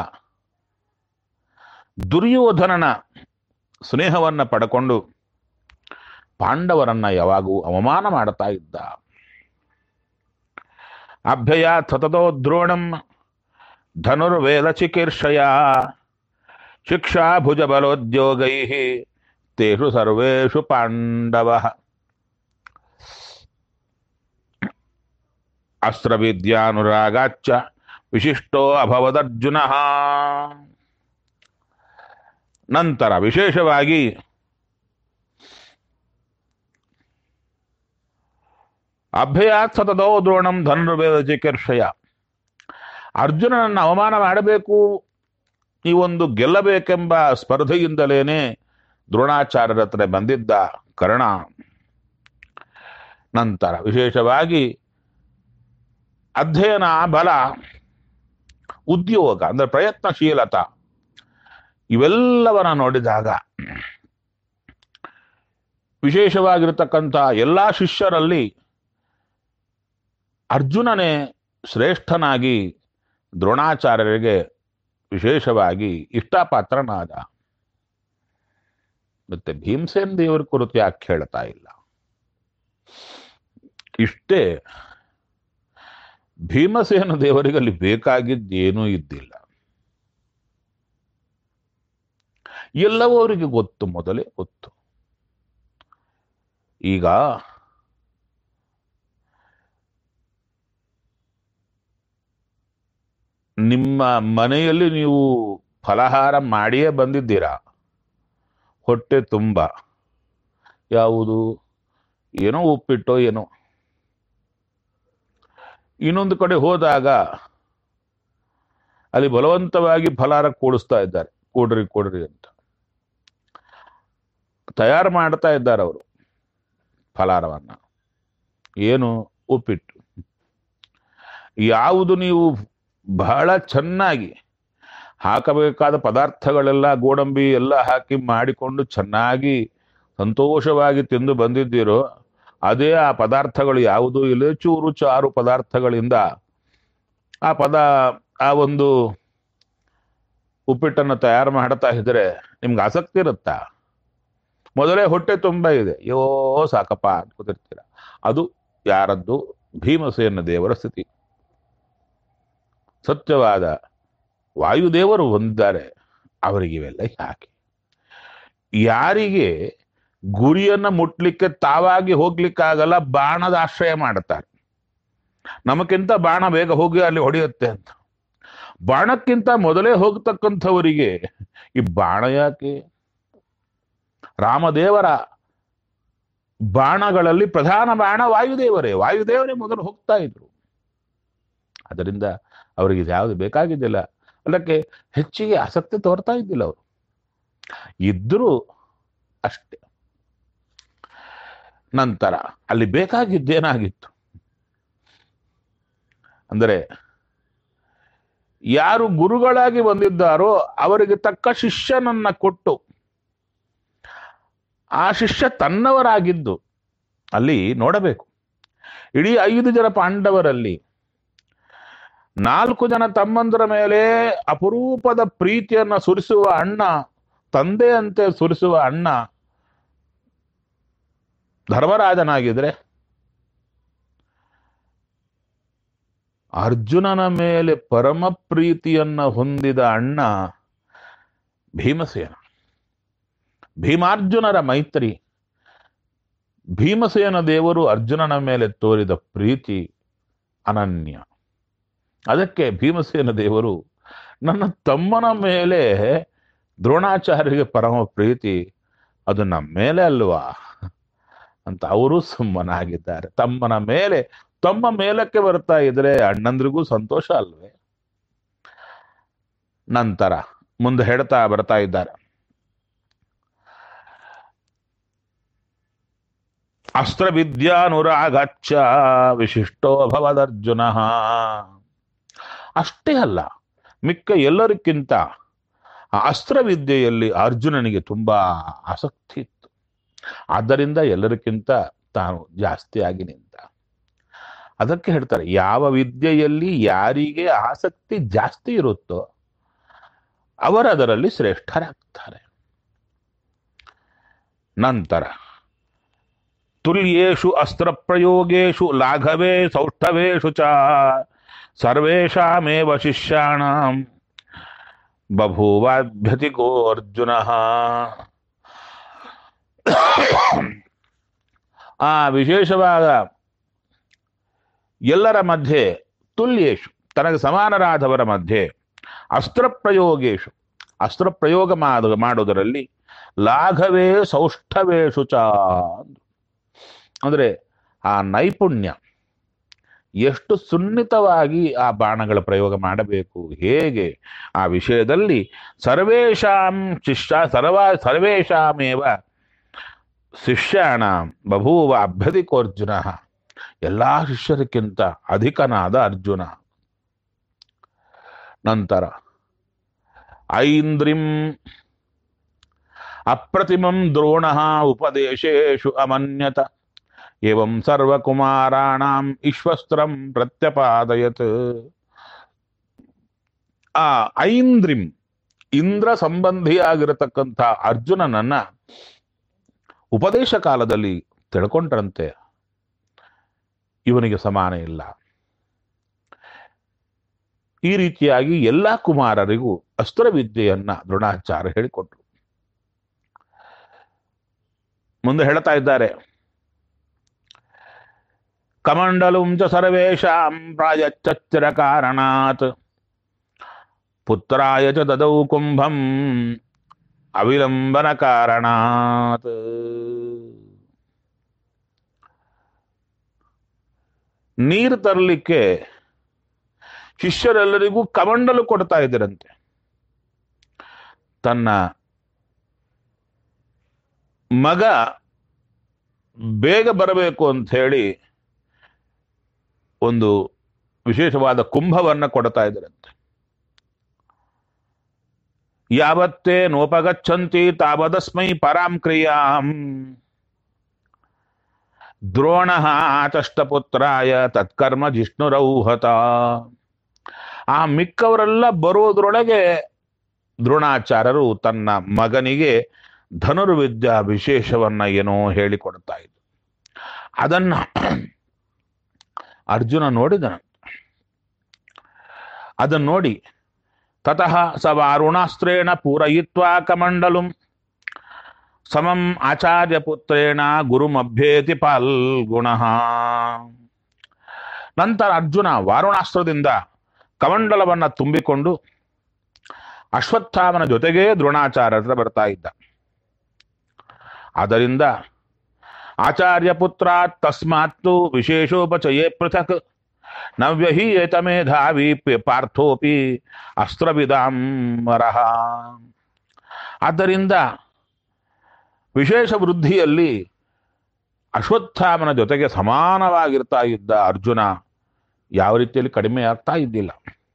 Speaker 1: ದುರ್ಯೋಧನನ ಸ್ನೇಹವನ್ನ ಪಡ್ಕೊಂಡು ಪಾಂಡವರನ್ನ ಯಾವಾಗೂ ಅವಮಾನ ಮಾಡ್ತಾ ಇದ್ದ ಅಭ್ಯಯ ಸತತೋ ದ್ರೋಣಂ ಧನುರ್ವೇದ ಚಿಕೀರ್ಷಯ ಶಿಕ್ಷಾ ಭುಜ ಬಲೋದ್ಯೋಗೈ ತೇಷು ಸರ್ವೇಷು ಪಾಂಡವ ಅಸ್ತ್ರವಿದ್ಯಾನುರಾಗಾಚ್ಚ ವಿಶಿಷ್ಟೋ ಅಭವದರ್ಜುನ ನಂತರ ವಿಶೇಷವಾಗಿ ಅಭ್ಯಯಾತ್ ಸತದೋ ದ್ರೋಣಂ ಧನುರ್ವೇದ ಚಿಕೀರ್ಷಯ ಅರ್ಜುನನನ್ನು ಅವಮಾನ ಮಾಡಬೇಕು ಈ ಒಂದು ಗೆಲ್ಲಬೇಕೆಂಬ ಸ್ಪರ್ಧೆಯಿಂದಲೇನೆ ದ್ರೋಣಾಚಾರ್ಯರ ಹತ್ರ ಬಂದಿದ್ದ ಕರ್ಣ ನಂತರ ವಿಶೇಷವಾಗಿ ಅಧ್ಯಯನ ಬಲ ಉದ್ಯೋಗ ಅಂದ್ರೆ ಪ್ರಯತ್ನಶೀಲತ ಇವೆಲ್ಲವನ್ನ ನೋಡಿದಾಗ ವಿಶೇಷವಾಗಿರತಕ್ಕಂಥ ಎಲ್ಲಾ ಶಿಷ್ಯರಲ್ಲಿ ಅರ್ಜುನನೇ ಶ್ರೇಷ್ಠನಾಗಿ ದ್ರೋಣಾಚಾರ್ಯರಿಗೆ ವಿಶೇಷವಾಗಿ ಇಷ್ಟಪಾತ್ರನಾದ ಮತ್ತೆ ಭೀಮಸೇನ್ ದೇವರ ಕುರಿತು ಯಾಕೆ ಹೇಳ್ತಾ ಇಲ್ಲ ಇಷ್ಟೇ ಭೀಮಸೇನ ದೇವರಿಗೆ ಅಲ್ಲಿ ಬೇಕಾಗಿದ್ದೇನೂ ಇದ್ದಿಲ್ಲ ಎಲ್ಲವೂ ಅವರಿಗೆ ಗೊತ್ತು ಮೊದಲೇ ಗೊತ್ತು ಈಗ ನಿಮ್ಮ ಮನೆಯಲ್ಲಿ ನೀವು ಫಲಹಾರ ಮಾಡಿಯೇ ಬಂದಿದ್ದೀರಾ ಹೊಟ್ಟೆ ತುಂಬ ಯಾವುದು ಏನೋ ಉಪ್ಪಿಟ್ಟೋ ಏನೋ ಇನ್ನೊಂದು ಕಡೆ ಹೋದಾಗ ಅಲ್ಲಿ ಬಲವಂತವಾಗಿ ಫಲಾರ ಕೂಡಿಸ್ತಾ ಇದ್ದಾರೆ ಕೂಡ್ರಿ ಕೂಡ್ರಿ ಅಂತ ತಯಾರು ಮಾಡ್ತಾ ಇದ್ದಾರೆ ಅವರು ಫಲಾರವನ್ನ ಏನು ಉಪ್ಪಿಟ್ಟು ಯಾವುದು ನೀವು ಬಹಳ ಚೆನ್ನಾಗಿ ಹಾಕಬೇಕಾದ ಪದಾರ್ಥಗಳೆಲ್ಲ ಗೋಡಂಬಿ ಎಲ್ಲ ಹಾಕಿ ಮಾಡಿಕೊಂಡು ಚೆನ್ನಾಗಿ ಸಂತೋಷವಾಗಿ ತಿಂದು ಬಂದಿದ್ದೀರೋ ಅದೇ ಆ ಪದಾರ್ಥಗಳು ಯಾವುದೂ ಇಲ್ಲ ಚೂರು ಚಾರು ಪದಾರ್ಥಗಳಿಂದ ಆ ಪದ ಆ ಒಂದು ಉಪ್ಪಿಟ್ಟನ್ನು ತಯಾರು ಮಾಡ್ತಾ ಇದ್ರೆ ನಿಮ್ಗೆ ಆಸಕ್ತಿ ಇರುತ್ತಾ ಮೊದಲೇ ಹೊಟ್ಟೆ ತುಂಬ ಇದೆ ಯೋ ಸಾಕಪ್ಪ ಅನ್ಕೋತಿರ್ತೀರ ಅದು ಯಾರದ್ದು ಭೀಮಸೇನ ದೇವರ ಸ್ಥಿತಿ ಸತ್ಯವಾದ ವಾಯುದೇವರು ಹೊಂದಿದ್ದಾರೆ ಅವರಿಗೆ ಇವೆಲ್ಲ ಯಾಕೆ ಯಾರಿಗೆ ಗುರಿಯನ್ನ ಮುಟ್ಲಿಕ್ಕೆ ತಾವಾಗಿ ಹೋಗ್ಲಿಕ್ಕಾಗಲ್ಲ ಬಾಣದ ಆಶ್ರಯ ಮಾಡುತ್ತಾರೆ ನಮಕ್ಕಿಂತ ಬಾಣ ಬೇಗ ಹೋಗಿ ಅಲ್ಲಿ ಹೊಡೆಯುತ್ತೆ ಅಂತ ಬಾಣಕ್ಕಿಂತ ಮೊದಲೇ ಹೋಗ್ತಕ್ಕಂಥವರಿಗೆ ಈ ಬಾಣ ಯಾಕೆ ರಾಮದೇವರ ಬಾಣಗಳಲ್ಲಿ ಪ್ರಧಾನ ಬಾಣ ವಾಯುದೇವರೇ ವಾಯುದೇವರೇ ಮೊದಲು ಹೋಗ್ತಾ ಇದ್ರು ಅದರಿಂದ ಅವರಿಗೆ ಯಾವುದು ಬೇಕಾಗಿದ್ದಿಲ್ಲ ಅದಕ್ಕೆ ಹೆಚ್ಚಿಗೆ ಆಸಕ್ತಿ ತೋರ್ತಾ ಇದ್ದಿಲ್ಲ ಅವರು ಇದ್ರೂ ಅಷ್ಟೇ ನಂತರ ಅಲ್ಲಿ ಬೇಕಾಗಿದ್ದೇನಾಗಿತ್ತು ಅಂದರೆ ಯಾರು ಗುರುಗಳಾಗಿ ಬಂದಿದ್ದಾರೋ ಅವರಿಗೆ ತಕ್ಕ ಶಿಷ್ಯನನ್ನ ಕೊಟ್ಟು ಆ ಶಿಷ್ಯ ತನ್ನವರಾಗಿದ್ದು ಅಲ್ಲಿ ನೋಡಬೇಕು ಇಡೀ ಐದು ಜನ ಪಾಂಡವರಲ್ಲಿ ನಾಲ್ಕು ಜನ ತಮ್ಮಂದರ ಮೇಲೆ ಅಪರೂಪದ ಪ್ರೀತಿಯನ್ನ ಸುರಿಸುವ ಅಣ್ಣ ತಂದೆಯಂತೆ ಸುರಿಸುವ ಅಣ್ಣ ಧರ್ಮರಾಜನಾಗಿದ್ರೆ ಅರ್ಜುನನ ಮೇಲೆ ಪರಮ ಪ್ರೀತಿಯನ್ನ ಹೊಂದಿದ ಅಣ್ಣ ಭೀಮಸೇನ ಭೀಮಾರ್ಜುನರ ಮೈತ್ರಿ ಭೀಮಸೇನ ದೇವರು ಅರ್ಜುನನ ಮೇಲೆ ತೋರಿದ ಪ್ರೀತಿ ಅನನ್ಯ ಅದಕ್ಕೆ ಭೀಮಸೇನ ದೇವರು ನನ್ನ ತಮ್ಮನ ಮೇಲೆ ದ್ರೋಣಾಚಾರ್ಯರಿಗೆ ಪರಮ ಪ್ರೀತಿ ಅದು ನಮ್ಮ ಮೇಲೆ ಅಲ್ವಾ ಅಂತ ಅವರು ಸುಮ್ಮನಾಗಿದ್ದಾರೆ ತಮ್ಮನ ಮೇಲೆ ತಮ್ಮ ಮೇಲಕ್ಕೆ ಬರ್ತಾ ಇದ್ರೆ ಅಣ್ಣಂದ್ರಿಗೂ ಸಂತೋಷ ಅಲ್ವೇ ನಂತರ ಮುಂದೆ ಹೇಳ್ತಾ ಬರ್ತಾ ಇದ್ದಾರೆ ಅಸ್ತ್ರವಿದ್ಯಾನುರಾಗಚ್ಚ ವಿಶಿಷ್ಟೋ ಭವದರ್ಜುನ ಅಷ್ಟೇ ಅಲ್ಲ ಮಿಕ್ಕ ಎಲ್ಲರಿಗಿಂತ ಆ ಅಸ್ತ್ರವಿದ್ಯೆಯಲ್ಲಿ ಅರ್ಜುನನಿಗೆ ತುಂಬಾ ಆಸಕ್ತಿ ಇತ್ತು ಆದ್ದರಿಂದ ಎಲ್ಲರಿಗಿಂತ ತಾನು ಜಾಸ್ತಿಯಾಗಿ ನಿಂತ ಅದಕ್ಕೆ ಹೇಳ್ತಾರೆ ಯಾವ ವಿದ್ಯೆಯಲ್ಲಿ ಯಾರಿಗೆ ಆಸಕ್ತಿ ಜಾಸ್ತಿ ಇರುತ್ತೋ ಅವರದರಲ್ಲಿ ಶ್ರೇಷ್ಠರಾಗ್ತಾರೆ ನಂತರ ತುಲ್ಯೇಷು ಅಸ್ತ್ರ ಪ್ರಯೋಗೇಶು ಲಾಘವೇ ಸೌಷ್ಠವೇಶು ಚ ಸರ್ವೇಷಾಮೇವ ಶಿಷ್ಯಾಣಂ ಬಭೂವಾಭ್ಯತಿಗೋ ಅರ್ಜುನ ಆ ವಿಶೇಷವಾದ ಎಲ್ಲರ ಮಧ್ಯೆ ತುಲ್ಯೇಶು ತನಗೆ ಸಮಾನರಾದವರ ಮಧ್ಯೆ ಅಸ್ತ್ರ ಪ್ರಯೋಗೇಶು ಅಸ್ತ್ರ ಪ್ರಯೋಗ ಮಾಡ ಮಾಡುವುದರಲ್ಲಿ ಲಾಘವೇ ಸೌಷ್ಠವೇಶು ಚ ಅಂದ್ರೆ ಆ ನೈಪುಣ್ಯ ಎಷ್ಟು ಸುನ್ನಿತವಾಗಿ ಆ ಬಾಣಗಳ ಪ್ರಯೋಗ ಮಾಡಬೇಕು ಹೇಗೆ ಆ ವಿಷಯದಲ್ಲಿ ಸರ್ವೇಷಾಂ ಶಿಷ್ಯ ಸರ್ವ ಸರ್ವೇಷಾಮೇವ ಶಿಷ್ಯಾಣ ಬಭೂವ ಅಭ್ಯಧಿಕೋರ್ಜುನ ಎಲ್ಲಾ ಶಿಷ್ಯರಿಗಿಂತ ಅಧಿಕನಾದ ಅರ್ಜುನ ನಂತರ ಐಂದ್ರಿಂ ಅಪ್ರತಿಮಂ ದ್ರೋಣ ಉಪದೇಶೇಶು ಅಮನ್ಯತ ಏವಂ ಸರ್ವಕುಮಾರಾಣಾಂ ಈಶ್ವಸ್ತ್ರಂ ಪ್ರತ್ಯಪಾದಯತ್ ಆ ಐಂದ್ರಿಂ ಇಂದ್ರ ಸಂಬಂಧಿಯಾಗಿರತಕ್ಕಂಥ ಅರ್ಜುನನನ್ನ ಉಪದೇಶ ಕಾಲದಲ್ಲಿ ತಿಳ್ಕೊಂಡ್ರಂತೆ ಇವನಿಗೆ ಸಮಾನ ಇಲ್ಲ ಈ ರೀತಿಯಾಗಿ ಎಲ್ಲಾ ಕುಮಾರರಿಗೂ ಅಸ್ತ್ರವಿದ್ಯೆಯನ್ನ ದ್ರೋಣಾಚಾರ್ಯ ಹೇಳಿಕೊಟ್ರು ಮುಂದೆ ಹೇಳ್ತಾ ಇದ್ದಾರೆ ಕಮಂಡಲುಂ ಚ ಸರ್ವೇಷಾಂ ಪ್ರಾಯಚ್ಚರ ಕಾರಣಾತ್ ಪುತ್ರಾಯ ಚ ದದೌ ಕುಂಭಂ ಅವಿಲಂಬನ ಕಾರಣಾತ್ ನೀರು ತರಲಿಕ್ಕೆ ಶಿಷ್ಯರೆಲ್ಲರಿಗೂ ಕಮಂಡಲು ಕೊಡ್ತಾ ಇದ್ದರಂತೆ ತನ್ನ ಮಗ ಬೇಗ ಬರಬೇಕು ಅಂತ ಹೇಳಿ ಒಂದು ವಿಶೇಷವಾದ ಕುಂಭವನ್ನ ಕೊಡ್ತಾ ಇದ್ದರಂತೆ ಯಾವತ್ತೇ ನೋಪಗಚ್ಚಂತಿ ತಾವದಸ್ಮೈ ಪರಾಂ ಕ್ರಿಯಾಂ ದ್ರೋಣ ಆಚಷ್ಟಪುತ್ರಾಯ ತತ್ಕರ್ಮ ಜಿಷ್ಣುರೌಹತ ಆ ಮಿಕ್ಕವರೆಲ್ಲ ಬರೋದ್ರೊಳಗೆ ದ್ರೋಣಾಚಾರ್ಯರು ತನ್ನ ಮಗನಿಗೆ ಧನುರ್ವಿದ್ಯಾ ವಿಶೇಷವನ್ನ ಏನೋ ಹೇಳಿಕೊಡ್ತಾ ಇದ್ರು ಅದನ್ನ ಅರ್ಜುನ ನೋಡಿದನ ಅದನ್ನು ನೋಡಿ ತತಃ ಸ ವಾರುಣಾಸ್ತ್ರೇಣ ಪೂರಯಿತ್ವಾ ಕಮಂಡಲುಂ ಸಮಂ ಆಚಾರ್ಯ ಪುತ್ರೇಣ ಗುರುಮಭ್ಯೇತಿ ಪಾಲ್ಗುಣ ನಂತರ ಅರ್ಜುನ ವಾರುಣಾಸ್ತ್ರದಿಂದ ಕಮಂಡಲವನ್ನ ತುಂಬಿಕೊಂಡು ಅಶ್ವತ್ಥಾಮನ ಜೊತೆಗೇ ದ್ರೋಣಾಚಾರ್ಯ ಹತ್ರ ಬರ್ತಾ ಇದ್ದ ಆದ್ದರಿಂದ ಆಚಾರ್ಯ ಪುತ್ರ ತಸ್ಮಾತ್ತು ವಿಶೇಷೋಪಚಯೇ ಪೃಥಕ್ ನವ್ಯಹೀಯತ ಮೇಧಾವಿ ಪಿ- ಪಾರ್ಥೋಪಿ ಅಸ್ತ್ರವಿದಾಂಬರಃ ಆದ್ದರಿಂದ ವಿಶೇಷ ವೃದ್ಧಿಯಲ್ಲಿ ಅಶ್ವತ್ಥಾಮನ ಜೊತೆಗೆ ಸಮಾನವಾಗಿರ್ತಾ ಇದ್ದ ಅರ್ಜುನ ಯಾವ ರೀತಿಯಲ್ಲಿ ಕಡಿಮೆ ಆಗ್ತಾ ಇದ್ದಿಲ್ಲ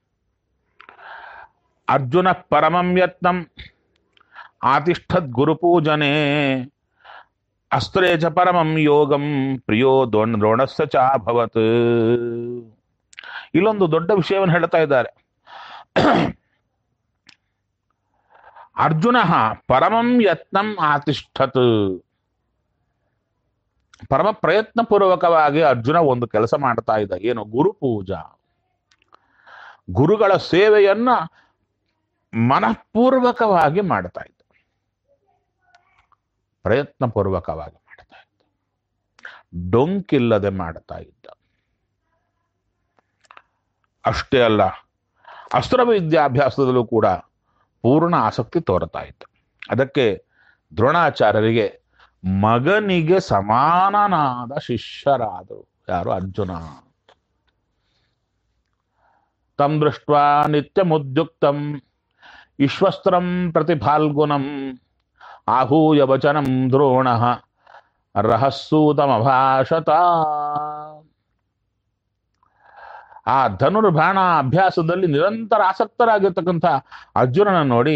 Speaker 1: ಅರ್ಜುನ ಪರಮಂ ಯತ್ನಂ ಆತಿಷ್ಠದ್ ಗುರುಪೂಜನೆ ಅಸ್ತ್ರೇ ಚ ಪರಮಂ ಯೋಗಂ ಪ್ರಿಯೋ ದ್ರೋಣ ದ್ರೋಣಸ್ಸ ಚ ಅಭವತ್ ಇಲ್ಲೊಂದು ದೊಡ್ಡ ವಿಷಯವನ್ನು ಹೇಳ್ತಾ ಇದ್ದಾರೆ ಅರ್ಜುನ ಪರಮಂ ಯತ್ನಂ ಆತಿಷ್ಠತ್ ಪರಮ ಪ್ರಯತ್ನ ಪೂರ್ವಕವಾಗಿ ಅರ್ಜುನ ಒಂದು ಕೆಲಸ ಮಾಡ್ತಾ ಇದ್ದ ಏನು ಗುರು ಪೂಜಾ ಗುರುಗಳ ಸೇವೆಯನ್ನ ಮನಃಪೂರ್ವಕವಾಗಿ ಮಾಡ್ತಾ ಇದ್ದ ಪ್ರಯತ್ನ ಪೂರ್ವಕವಾಗಿ ಮಾಡ್ತಾ ಇದ್ದ ಡೊಂಕಿಲ್ಲದೆ ಮಾಡ್ತಾ ಇದ್ದ ಅಷ್ಟೇ ಅಲ್ಲ ಅಸ್ತ್ರವಿದ್ಯಾಭ್ಯಾಸದಲ್ಲೂ ಕೂಡ ಪೂರ್ಣ ಆಸಕ್ತಿ ತೋರ್ತಾ ಇದ್ದ ಅದಕ್ಕೆ ದ್ರೋಣಾಚಾರ್ಯರಿಗೆ ಮಗನಿಗೆ ಸಮಾನನಾದ ಶಿಷ್ಯರಾದರು ಯಾರು ಅರ್ಜುನ ತಂ ದೃಷ್ಟ ನಿತ್ಯಮುದ್ಯುಕ್ತಂ ವಿಶ್ವಸ್ತ್ರಂ ಪ್ರತಿಫಾಲ್ಗುಣಂ ಆಹೂಯ ವಚನಂ ದ್ರೋಣ ರಹಸ್ಸೂತಮಭಾಷತ ಆ ಧನುರ್ಬಾಣ ಅಭ್ಯಾಸದಲ್ಲಿ ನಿರಂತರ ಆಸಕ್ತರಾಗಿರ್ತಕ್ಕಂಥ ಅರ್ಜುನನ ನೋಡಿ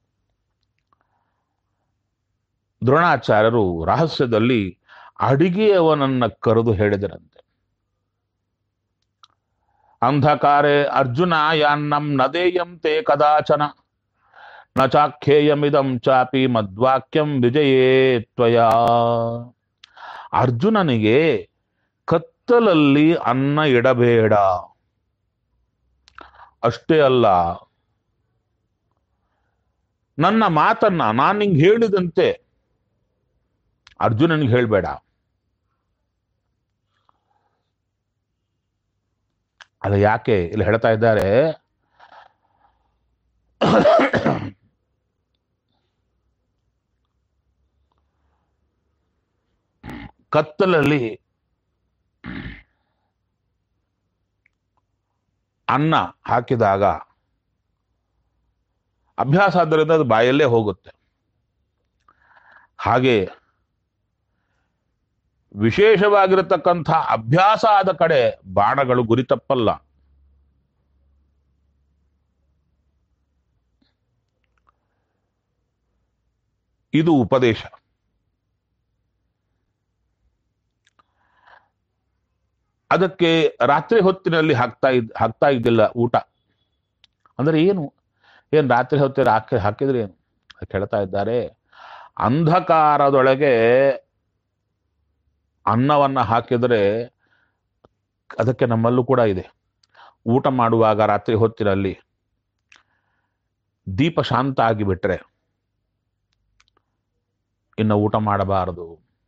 Speaker 1: ದ್ರೋಣಾಚಾರ್ಯರು ರಹಸ್ಯದಲ್ಲಿ ಅಡಿಗೆಯವನನ್ನ ಕರೆದು ಹೇಳಿದರಂತೆ ಅಂಧಕಾರೆ ಅರ್ಜುನ ಯಾನ್ನಂ ನದೇಯಂ ತೇ ಕದಾಚನ ನ ಚಾಖ್ಯೇಯಮಿದಂ ಚಾಪಿ ಮದ್ವಾಕ್ಯಂ ವಿಜಯೇ ತ್ವಯ ಅರ್ಜುನನಿಗೆ ಕತ್ತಲಲ್ಲಿ ಅನ್ನ ಇಡಬೇಡ ಅಷ್ಟೇ ಅಲ್ಲ ನನ್ನ ಮಾತನ್ನ ನಾನು ನಿಂಗೆ ಹೇಳಿದಂತೆ ಅರ್ಜುನನಿಗೆ ಹೇಳಬೇಡ ಅದು ಯಾಕೆ ಇಲ್ಲಿ ಹೇಳ್ತಾ ಇದ್ದಾರೆ ಕತ್ತಲಲ್ಲಿ ಅನ್ನ ಹಾಕಿದಾಗ ಅಭ್ಯಾಸ ಆದ್ದರಿಂದ ಅದು ಬಾಯಲ್ಲೇ ಹೋಗುತ್ತೆ ಹಾಗೆ ವಿಶೇಷವಾಗಿರತಕ್ಕಂಥ ಅಭ್ಯಾಸ ಆದ ಕಡೆ ಬಾಣಗಳು ಗುರಿ ತಪ್ಪಲ್ಲ ಇದು ಉಪದೇಶ ಅದಕ್ಕೆ ರಾತ್ರಿ ಹೊತ್ತಿನಲ್ಲಿ ಹಾಕ್ತಾ ಇದ್ ಹಾಕ್ತಾ ಇದ್ದಿಲ್ಲ ಊಟ ಅಂದ್ರೆ ಏನು ಏನ್ ರಾತ್ರಿ ಹೊತ್ತಿಗೆ ಹಾಕಿ ಹಾಕಿದ್ರೆ ಏನು ಅದಕ್ಕೆ ಹೇಳ್ತಾ ಇದ್ದಾರೆ ಅಂಧಕಾರದೊಳಗೆ ಅನ್ನವನ್ನ ಹಾಕಿದರೆ ಅದಕ್ಕೆ ನಮ್ಮಲ್ಲೂ ಕೂಡ ಇದೆ ಊಟ ಮಾಡುವಾಗ ರಾತ್ರಿ ಹೊತ್ತಿನಲ್ಲಿ ದೀಪ ಶಾಂತ ಆಗಿಬಿಟ್ರೆ ಇನ್ನು ಊಟ ಮಾಡಬಾರದು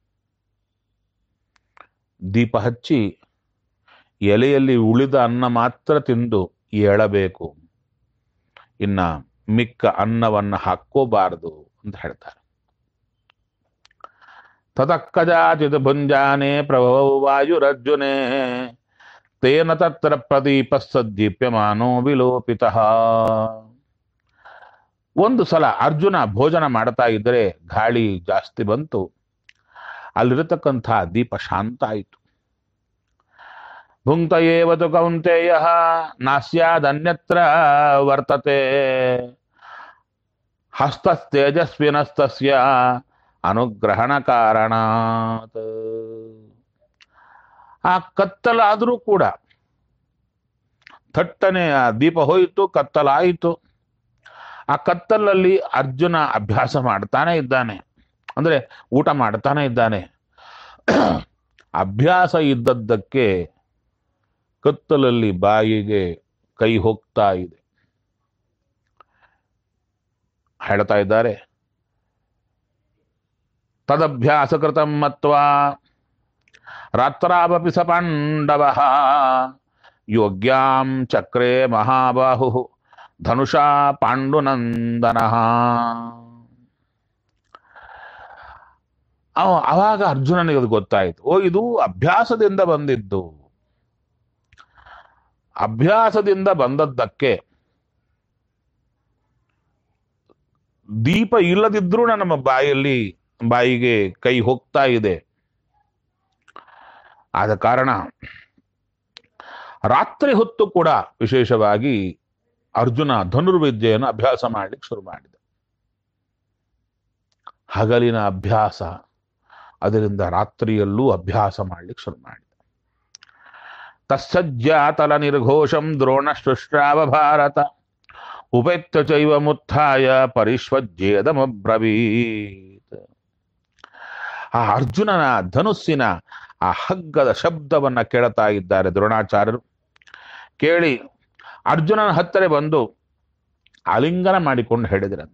Speaker 1: ದೀಪ ಹಚ್ಚಿ ಎಲೆಯಲ್ಲಿ ಉಳಿದ ಅನ್ನ ಮಾತ್ರ ತಿಂದು ಏಳಬೇಕು ಇನ್ನ ಮಿಕ್ಕ ಅನ್ನವನ್ನ ಹಾಕೋಬಾರದು ಅಂತ ಹೇಳ್ತಾರೆ ತತಕ್ಕಜಾಚಿತ್ ಭುಂಜಾನೆ ಪ್ರಭವ ವಾಯುರರ್ಜುನೆ ತೇನ ತತ್ರ ಪ್ರದೀಪ ಸದ್ದೀಪ್ಯಮಾನೋ ವಿಲೋಪಿತ ಒಂದು ಸಲ ಅರ್ಜುನ ಭೋಜನ ಮಾಡ್ತಾ ಇದ್ರೆ ಗಾಳಿ ಜಾಸ್ತಿ ಬಂತು ಅಲ್ಲಿರತಕ್ಕಂಥ ದೀಪ ಶಾಂತ ಆಯಿತು ಭುಂಕ್ತ ಏವತು ಕೌಂತೆಯ ನಾಸ್ಯಾದನ್ಯತ್ರ ವರ್ತತೆ ಹಸ್ತಸ್ತೇಜಸ್ವಿನಸ್ತಸ್ಯ ಅನುಗ್ರಹಣ ಕಾರಣಾತ್ ಆ ಕತ್ತಲಾದರೂ ಕೂಡ ಥಟ್ಟನೆ ಆ ದೀಪ ಹೋಯಿತು ಕತ್ತಲಾಯಿತು ಆ ಕತ್ತಲಲ್ಲಿ ಅರ್ಜುನ ಅಭ್ಯಾಸ ಮಾಡ್ತಾನೆ ಇದ್ದಾನೆ ಅಂದ್ರೆ ಊಟ ಮಾಡ್ತಾನೆ ಇದ್ದಾನೆ ಅಭ್ಯಾಸ ಇದ್ದದ್ದಕ್ಕೆ ಕತ್ತಲಲ್ಲಿ ಬಾಯಿಗೆ ಕೈ ಹೋಗ್ತಾ ಇದೆ ಹೇಳ್ತಾ ಇದ್ದಾರೆ ತದಭ್ಯಾಸ ಕೃತಂ ಮತ್ವಾ ರಾತ್ರಾವಪಿ ಸ ಪಾಂಡವ ಯೋಗ್ಯಾಂ ಚಕ್ರೆ ಮಹಾಬಾಹು ಧನುಷಾ ಪಾಂಡುನಂದನ ಅವಾಗ ಅರ್ಜುನನಿಗೆ ಅದು ಗೊತ್ತಾಯ್ತು ಓ ಇದು ಅಭ್ಯಾಸದಿಂದ ಬಂದಿದ್ದು ಅಭ್ಯಾಸದಿಂದ ಬಂದದ್ದಕ್ಕೆ ದೀಪ ಇಲ್ಲದಿದ್ರೂ ನಮ್ಮ ಬಾಯಲ್ಲಿ ಬಾಯಿಗೆ ಕೈ ಹೋಗ್ತಾ ಇದೆ ಆದ ಕಾರಣ ರಾತ್ರಿ ಹೊತ್ತು ಕೂಡ ವಿಶೇಷವಾಗಿ ಅರ್ಜುನ ಧನುರ್ವಿದ್ಯೆಯನ್ನು ಅಭ್ಯಾಸ ಮಾಡ್ಲಿಕ್ಕೆ ಶುರು ಮಾಡಿದ ಹಗಲಿನ ಅಭ್ಯಾಸ ಅದರಿಂದ ರಾತ್ರಿಯಲ್ಲೂ ಅಭ್ಯಾಸ ಮಾಡ್ಲಿಕ್ಕೆ ಶುರು ಮಾಡಿದ ತಸ್ಸಜ್ಜಾತಲ ನಿರ್ಘೋಷಂ ದ್ರೋಣ ಸೃಷ್ಟಾವ ಭಾರತ ಉಪೇತ್ಯ ಚೈವ ಮುತ್ಥಾಯ ಪರಿಷ್ವಜ್ಜೇದಮಬ್ರವೀತ್ ಆ ಅರ್ಜುನನ ಧನುಸ್ಸಿನ ಆ ಹಗ್ಗದ ಶಬ್ದವನ್ನ ಕೇಳ್ತಾ ಇದ್ದಾರೆ ದ್ರೋಣಾಚಾರ್ಯರು ಕೇಳಿ ಅರ್ಜುನನ ಹತ್ತಿರ ಬಂದು ಆಲಿಂಗನ ಮಾಡಿಕೊಂಡು ಹೇಳಿದ್ರಂತೆ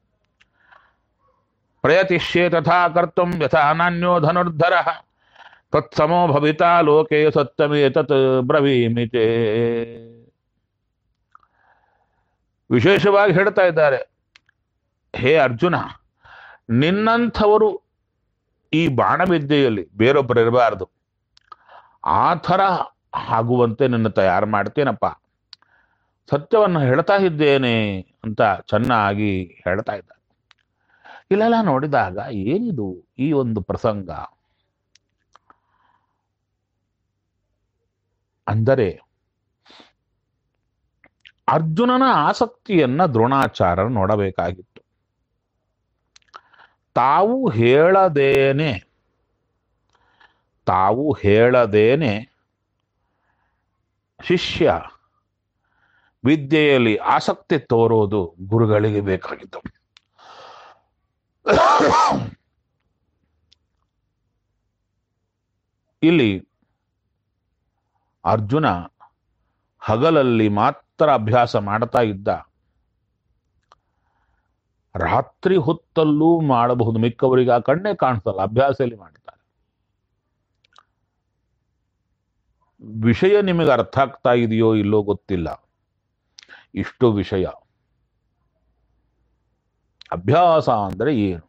Speaker 1: ಪ್ರಯತಿಷ್ಯೆ ತಥಾ ಕರ್ತುಂ ಯಥಾ ನಾನ್ಯೋ ಧನುರ್ಧರ ತತ್ಸಮೋ ಭವಿತಾ ಲೋಕೆ ಸತ್ತಮೇ ತತ್ ಬ್ರವೀಮಿತೆ ವಿಶೇಷವಾಗಿ ಹೇಳ್ತಾ ಇದ್ದಾರೆ ಹೇ ಅರ್ಜುನ ನಿನ್ನಂಥವರು ಈ ಬಾಣವಿದ್ಯೆಯಲ್ಲಿ ಬೇರೊಬ್ಬರು ಇರಬಾರದು ಆ ಥರ ಆಗುವಂತೆ ನಿನ್ನ ತಯಾರು ಮಾಡ್ತೇನಪ್ಪ ಸತ್ಯವನ್ನು ಹೇಳ್ತಾ ಇದ್ದೇನೆ ಅಂತ ಚೆನ್ನಾಗಿ ಹೇಳ್ತಾ ಇದ್ದಾರೆ ಇಲ್ಲೆಲ್ಲ ನೋಡಿದಾಗ ಏನಿದು ಈ ಒಂದು ಪ್ರಸಂಗ ಅಂದರೆ ಅರ್ಜುನನ ಆಸಕ್ತಿಯನ್ನ ದ್ರೋಣಾಚಾರ್ಯರು ನೋಡಬೇಕಾಗಿತ್ತು ತಾವು ಹೇಳದೇನೆ ತಾವು ಹೇಳದೇನೆ ಶಿಷ್ಯ ವಿದ್ಯೆಯಲ್ಲಿ ಆಸಕ್ತಿ ತೋರೋದು ಗುರುಗಳಿಗೆ ಬೇಕಾಗಿತ್ತು ಇಲ್ಲಿ ಅರ್ಜುನ ಹಗಲಲ್ಲಿ ಮಾತ್ರ ಅಭ್ಯಾಸ ಮಾಡ್ತಾ ಇದ್ದ ರಾತ್ರಿ ಹೊತ್ತಲ್ಲೂ ಮಾಡಬಹುದು ಮಿಕ್ಕವರಿಗೆ ಆ ಕಣ್ಣೇ ಕಾಣಿಸಲ್ಲ ಅಭ್ಯಾಸದಲ್ಲಿ ಮಾಡ್ತಾರೆ ವಿಷಯ ನಿಮಗೆ ಅರ್ಥ ಆಗ್ತಾ ಇದೆಯೋ ಇಲ್ಲೋ ಗೊತ್ತಿಲ್ಲ ಇಷ್ಟು ವಿಷಯ ಅಭ್ಯಾಸ ಅಂದ್ರೆ ಏನು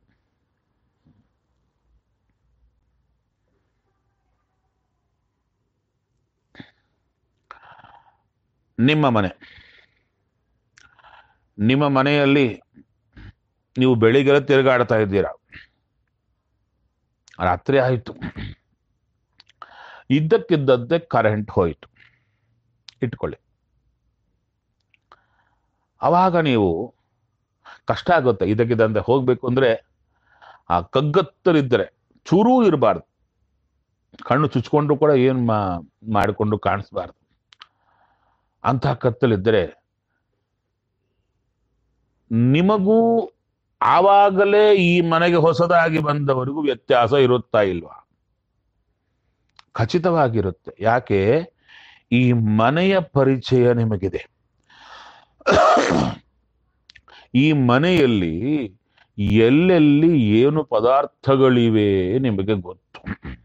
Speaker 1: ನಿಮ್ಮ ಮನೆ ನಿಮ್ಮ ಮನೆಯಲ್ಲಿ ನೀವು ಬೆಳಿಗ್ಗೆ ತಿರುಗಾಡ್ತಾ ಇದ್ದೀರಾ ರಾತ್ರಿ ಆಯಿತು ಇದ್ದಕ್ಕಿದ್ದಂತೆ ಕರೆಂಟ್ ಹೋಯಿತು ಇಟ್ಕೊಳ್ಳಿ ಅವಾಗ ನೀವು ಕಷ್ಟ ಆಗುತ್ತೆ ಇದಕ್ಕಿದ್ದಂತೆ ಹೋಗ್ಬೇಕು ಅಂದ್ರೆ ಆ ಕಗ್ಗತ್ತರಿದ್ದರೆ ಚೂರೂ ಇರಬಾರ್ದು ಕಣ್ಣು ಚುಚ್ಕೊಂಡ್ರು ಕೂಡ ಏನು ಮಾ ಮಾಡಿಕೊಂಡು ಕಾಣಿಸ್ಬಾರ್ದು ಅಂತಹ ಕತ್ತಲಿದ್ದರೆ ನಿಮಗೂ ಆವಾಗಲೇ ಈ ಮನೆಗೆ ಹೊಸದಾಗಿ ಬಂದವರಿಗೂ ವ್ಯತ್ಯಾಸ ಇರುತ್ತಾ ಇಲ್ವಾ ಖಚಿತವಾಗಿರುತ್ತೆ ಯಾಕೆ ಈ ಮನೆಯ ಪರಿಚಯ ನಿಮಗಿದೆ ಈ ಮನೆಯಲ್ಲಿ ಎಲ್ಲೆಲ್ಲಿ ಏನು ಪದಾರ್ಥಗಳಿವೆ ನಿಮಗೆ ಗೊತ್ತು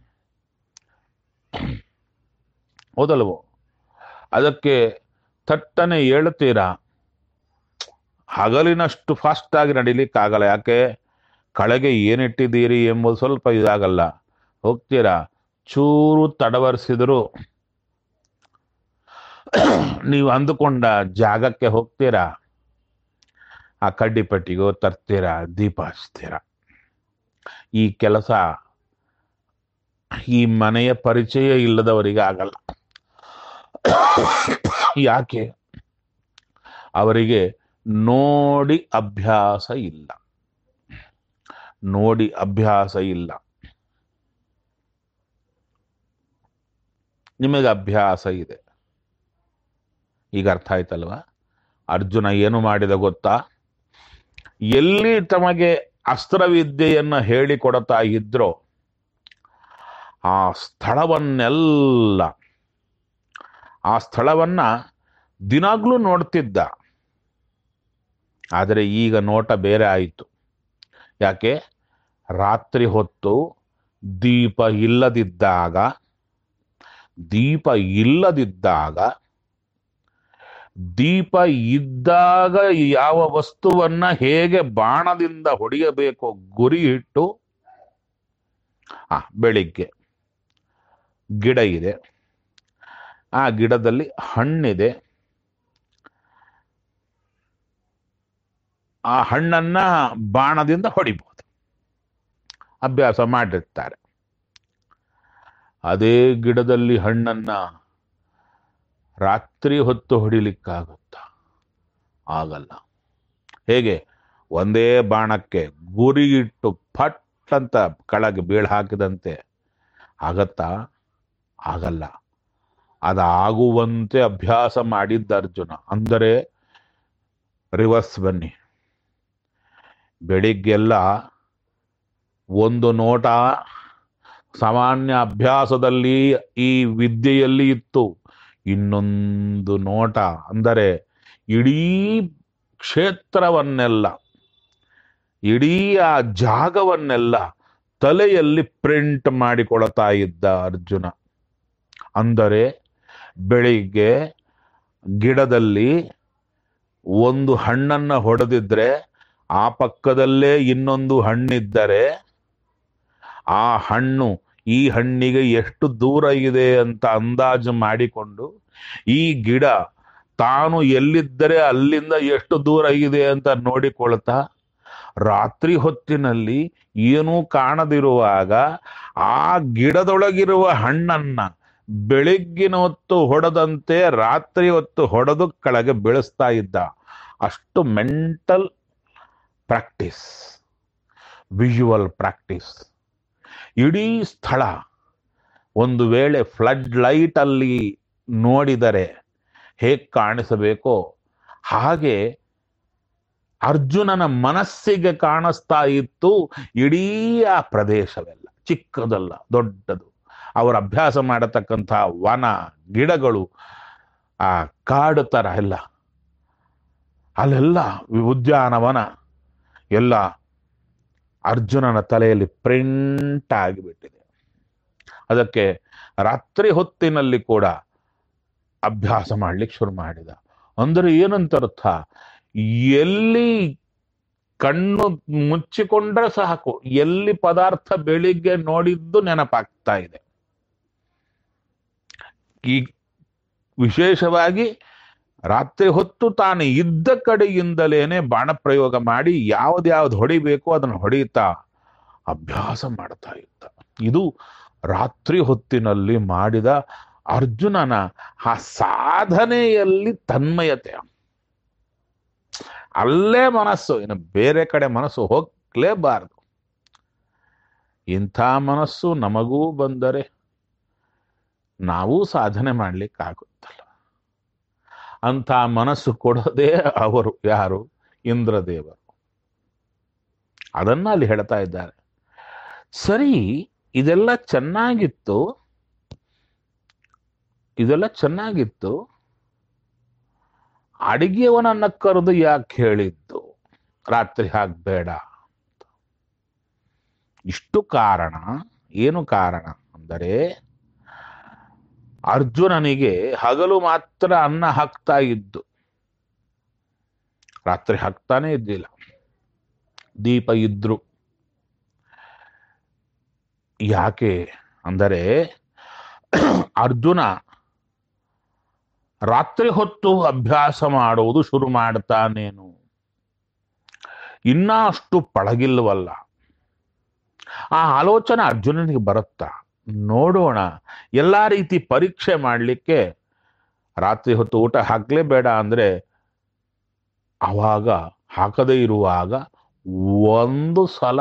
Speaker 1: ಹೌದಲ್ವೋ ಅದಕ್ಕೆ ಥಟ್ಟನೆ ಹೇಳ್ತೀರಾ ಹಗಲಿನಷ್ಟು ಫಾಸ್ಟ್ ಆಗಿ ನಡಿಲಿಕ್ಕಾಗಲ್ಲ ಯಾಕೆ ಕಳೆಗೆ ಏನಿಟ್ಟಿದ್ದೀರಿ ಎಂಬುದು ಸ್ವಲ್ಪ ಇದಾಗಲ್ಲ ಹೋಗ್ತೀರಾ ಚೂರು ತಡವರಿಸಿದ್ರು ನೀವು ಅಂದುಕೊಂಡ ಜಾಗಕ್ಕೆ ಹೋಗ್ತೀರಾ ಆ ಕಡ್ಡಿ ಪಟ್ಟಿಗೋ ತರ್ತೀರಾ ದೀಪ ಹಚ್ತೀರಾ ಈ ಕೆಲಸ ಈ ಮನೆಯ ಪರಿಚಯ ಇಲ್ಲದವರಿಗೆ ಆಗಲ್ಲ ಯಾಕೆ ಅವರಿಗೆ ನೋಡಿ ಅಭ್ಯಾಸ ಇಲ್ಲ ನೋಡಿ ಅಭ್ಯಾಸ ಇಲ್ಲ ನಿಮಗೆ ಅಭ್ಯಾಸ ಇದೆ ಈಗ ಅರ್ಥ ಆಯ್ತಲ್ವಾ ಅರ್ಜುನ ಏನು ಮಾಡಿದ ಗೊತ್ತಾ ಎಲ್ಲಿ ತಮಗೆ ಅಸ್ತ್ರವಿದ್ಯೆಯನ್ನ ಹೇಳಿಕೊಡ್ತಾ ಇದ್ರೋ ಆ ಸ್ಥಳವನ್ನೆಲ್ಲ ಆ ಸ್ಥಳವನ್ನ ದಿನಾಗ್ಲೂ ನೋಡ್ತಿದ್ದ ಆದರೆ ಈಗ ನೋಟ ಬೇರೆ ಆಯಿತು ಯಾಕೆ ರಾತ್ರಿ ಹೊತ್ತು ದೀಪ ಇಲ್ಲದಿದ್ದಾಗ ದೀಪ ಇಲ್ಲದಿದ್ದಾಗ ದೀಪ ಇದ್ದಾಗ ಯಾವ ವಸ್ತುವನ್ನ ಹೇಗೆ ಬಾಣದಿಂದ ಹೊಡೆಯಬೇಕು ಗುರಿ ಇಟ್ಟು ಆ ಬೆಳಿಗ್ಗೆ ಗಿಡ ಇದೆ ಆ ಗಿಡದಲ್ಲಿ ಹಣ್ಣಿದೆ ಆ ಹಣ್ಣನ್ನ ಬಾಣದಿಂದ ಹೊಡಿಬಹುದು ಅಭ್ಯಾಸ ಮಾಡಿರ್ತಾರೆ ಅದೇ ಗಿಡದಲ್ಲಿ ಹಣ್ಣನ್ನ ರಾತ್ರಿ ಹೊತ್ತು ಹೊಡಿಲಿಕ್ಕಾಗುತ್ತಾ ಆಗಲ್ಲ ಹೇಗೆ ಒಂದೇ ಬಾಣಕ್ಕೆ ಗುರಿ ಇಟ್ಟು ಫಟ್ ಅಂತ ಕೆಳಗೆ ಬೀಳ್ ಹಾಕಿದಂತೆ ಆಗತ್ತಾ ಆಗಲ್ಲ ಅದಾಗುವಂತೆ ಅಭ್ಯಾಸ ಮಾಡಿದ್ದ ಅರ್ಜುನ ಅಂದರೆ ರಿವರ್ಸ್ ಬನ್ನಿ ಬೆಳಿಗ್ಗೆಲ್ಲ ಒಂದು ನೋಟ ಸಾಮಾನ್ಯ ಅಭ್ಯಾಸದಲ್ಲಿ ಈ ವಿದ್ಯೆಯಲ್ಲಿ ಇತ್ತು ಇನ್ನೊಂದು ನೋಟ ಅಂದರೆ ಇಡೀ ಕ್ಷೇತ್ರವನ್ನೆಲ್ಲ ಇಡೀ ಆ ಜಾಗವನ್ನೆಲ್ಲ ತಲೆಯಲ್ಲಿ ಪ್ರಿಂಟ್ ಮಾಡಿಕೊಳ್ತಾ ಇದ್ದ ಅರ್ಜುನ ಅಂದರೆ ಬೆಳಿಗ್ಗೆ ಗಿಡದಲ್ಲಿ ಒಂದು ಹಣ್ಣನ್ನ ಹೊಡೆದಿದ್ರೆ ಆ ಪಕ್ಕದಲ್ಲೇ ಇನ್ನೊಂದು ಹಣ್ಣಿದ್ದರೆ ಆ ಹಣ್ಣು ಈ ಹಣ್ಣಿಗೆ ಎಷ್ಟು ದೂರ ಇದೆ ಅಂತ ಅಂದಾಜು ಮಾಡಿಕೊಂಡು ಈ ಗಿಡ ತಾನು ಎಲ್ಲಿದ್ದರೆ ಅಲ್ಲಿಂದ ಎಷ್ಟು ದೂರ ಇದೆ ಅಂತ ನೋಡಿಕೊಳ್ತಾ ರಾತ್ರಿ ಹೊತ್ತಿನಲ್ಲಿ ಏನೂ ಕಾಣದಿರುವಾಗ ಆ ಗಿಡದೊಳಗಿರುವ ಹಣ್ಣನ್ನ ಬೆಳಗ್ಗಿನ ಹೊತ್ತು ಹೊಡೆದಂತೆ ರಾತ್ರಿ ಹೊತ್ತು ಹೊಡೆದು ಕೆಳಗೆ ಬೆಳೆಸ್ತಾ ಇದ್ದ ಅಷ್ಟು ಮೆಂಟಲ್ ಪ್ರಾಕ್ಟೀಸ್ ವಿಜುವಲ್ ಪ್ರಾಕ್ಟೀಸ್ ಇಡೀ ಸ್ಥಳ ಒಂದು ವೇಳೆ ಫ್ಲಡ್ ಲೈಟ್ ಅಲ್ಲಿ ನೋಡಿದರೆ ಹೇಗೆ ಕಾಣಿಸಬೇಕೋ ಹಾಗೆ ಅರ್ಜುನನ ಮನಸ್ಸಿಗೆ ಕಾಣಿಸ್ತಾ ಇತ್ತು ಇಡೀ ಆ ಪ್ರದೇಶವೆಲ್ಲ ಚಿಕ್ಕದಲ್ಲ ದೊಡ್ಡದು ಅವರು ಅಭ್ಯಾಸ ಮಾಡತಕ್ಕಂಥ ವನ ಗಿಡಗಳು ಆ ಕಾಡು ತರ ಎಲ್ಲ ಅಲ್ಲೆಲ್ಲ ಉದ್ಯಾನವನ ಎಲ್ಲ ಅರ್ಜುನನ ತಲೆಯಲ್ಲಿ ಪ್ರಿಂಟ್ ಆಗಿಬಿಟ್ಟಿದೆ ಅದಕ್ಕೆ ರಾತ್ರಿ ಹೊತ್ತಿನಲ್ಲಿ ಕೂಡ ಅಭ್ಯಾಸ ಮಾಡ್ಲಿಕ್ಕೆ ಶುರು ಮಾಡಿದ ಅಂದ್ರೆ ಏನಂತ ಅರ್ಥ ಎಲ್ಲಿ ಕಣ್ಣು ಮುಚ್ಚಿಕೊಂಡ್ರೆ ಸಾಕು ಎಲ್ಲಿ ಪದಾರ್ಥ ಬೆಳಿಗ್ಗೆ ನೋಡಿದ್ದು ನೆನಪಾಗ್ತಾ ಇದೆ ಈ ವಿಶೇಷವಾಗಿ ರಾತ್ರಿ ಹೊತ್ತು ತಾನು ಇದ್ದ ಕಡೆಯಿಂದಲೇನೆ ಬಾಣ ಪ್ರಯೋಗ ಮಾಡಿ ಯಾವ್ದ್ಯಾವ್ದು ಹೊಡಿಬೇಕು ಅದನ್ನು ಹೊಡೀತಾ ಅಭ್ಯಾಸ ಮಾಡ್ತಾ ಇದ್ದ ಇದು ರಾತ್ರಿ ಹೊತ್ತಿನಲ್ಲಿ ಮಾಡಿದ ಅರ್ಜುನನ ಆ ಸಾಧನೆಯಲ್ಲಿ ತನ್ಮಯತೆ ಅಲ್ಲೇ ಮನಸ್ಸು ಇನ್ನು ಬೇರೆ ಕಡೆ ಮನಸ್ಸು ಹೋಗ್ಲೇಬಾರದು ಇಂಥ ಮನಸ್ಸು ನಮಗೂ ಬಂದರೆ ನಾವೂ ಸಾಧನೆ ಮಾಡ್ಲಿಕ್ಕಾಗುತ್ತಲ್ಲ ಅಂಥ ಮನಸ್ಸು ಕೊಡೋದೇ ಅವರು ಯಾರು ಇಂದ್ರದೇವರು ಅದನ್ನ ಅಲ್ಲಿ ಹೇಳ್ತಾ ಇದ್ದಾರೆ ಸರಿ ಇದೆಲ್ಲ ಚೆನ್ನಾಗಿತ್ತು ಇದೆಲ್ಲ ಚೆನ್ನಾಗಿತ್ತು ಅಡಿಗೆಯವನನ್ನ ಕರೆದು ಯಾಕೆ ಹೇಳಿದ್ದು ರಾತ್ರಿ ಹಾಕ್ಬೇಡ ಇಷ್ಟು ಕಾರಣ ಏನು ಕಾರಣ ಅಂದರೆ ಅರ್ಜುನನಿಗೆ ಹಗಲು ಮಾತ್ರ ಅನ್ನ ಹಾಕ್ತಾ ಇದ್ದು ರಾತ್ರಿ ಹಾಕ್ತಾನೆ ಇದ್ದಿಲ್ಲ ದೀಪ ಇದ್ರು ಯಾಕೆ ಅಂದರೆ ಅರ್ಜುನ ರಾತ್ರಿ ಹೊತ್ತು ಅಭ್ಯಾಸ ಮಾಡುವುದು ಶುರು ಮಾಡ್ತಾನೇನು ಇನ್ನ ಅಷ್ಟು ಪಳಗಿಲ್ವಲ್ಲ ಆ ಆಲೋಚನೆ ಅರ್ಜುನನಿಗೆ ಬರುತ್ತಾ ನೋಡೋಣ ಎಲ್ಲಾ ರೀತಿ ಪರೀಕ್ಷೆ ಮಾಡಲಿಕ್ಕೆ ರಾತ್ರಿ ಹೊತ್ತು ಊಟ ಹಾಕ್ಲೇಬೇಡ ಅಂದ್ರೆ ಆವಾಗ ಹಾಕದೇ ಇರುವಾಗ ಒಂದು ಸಲ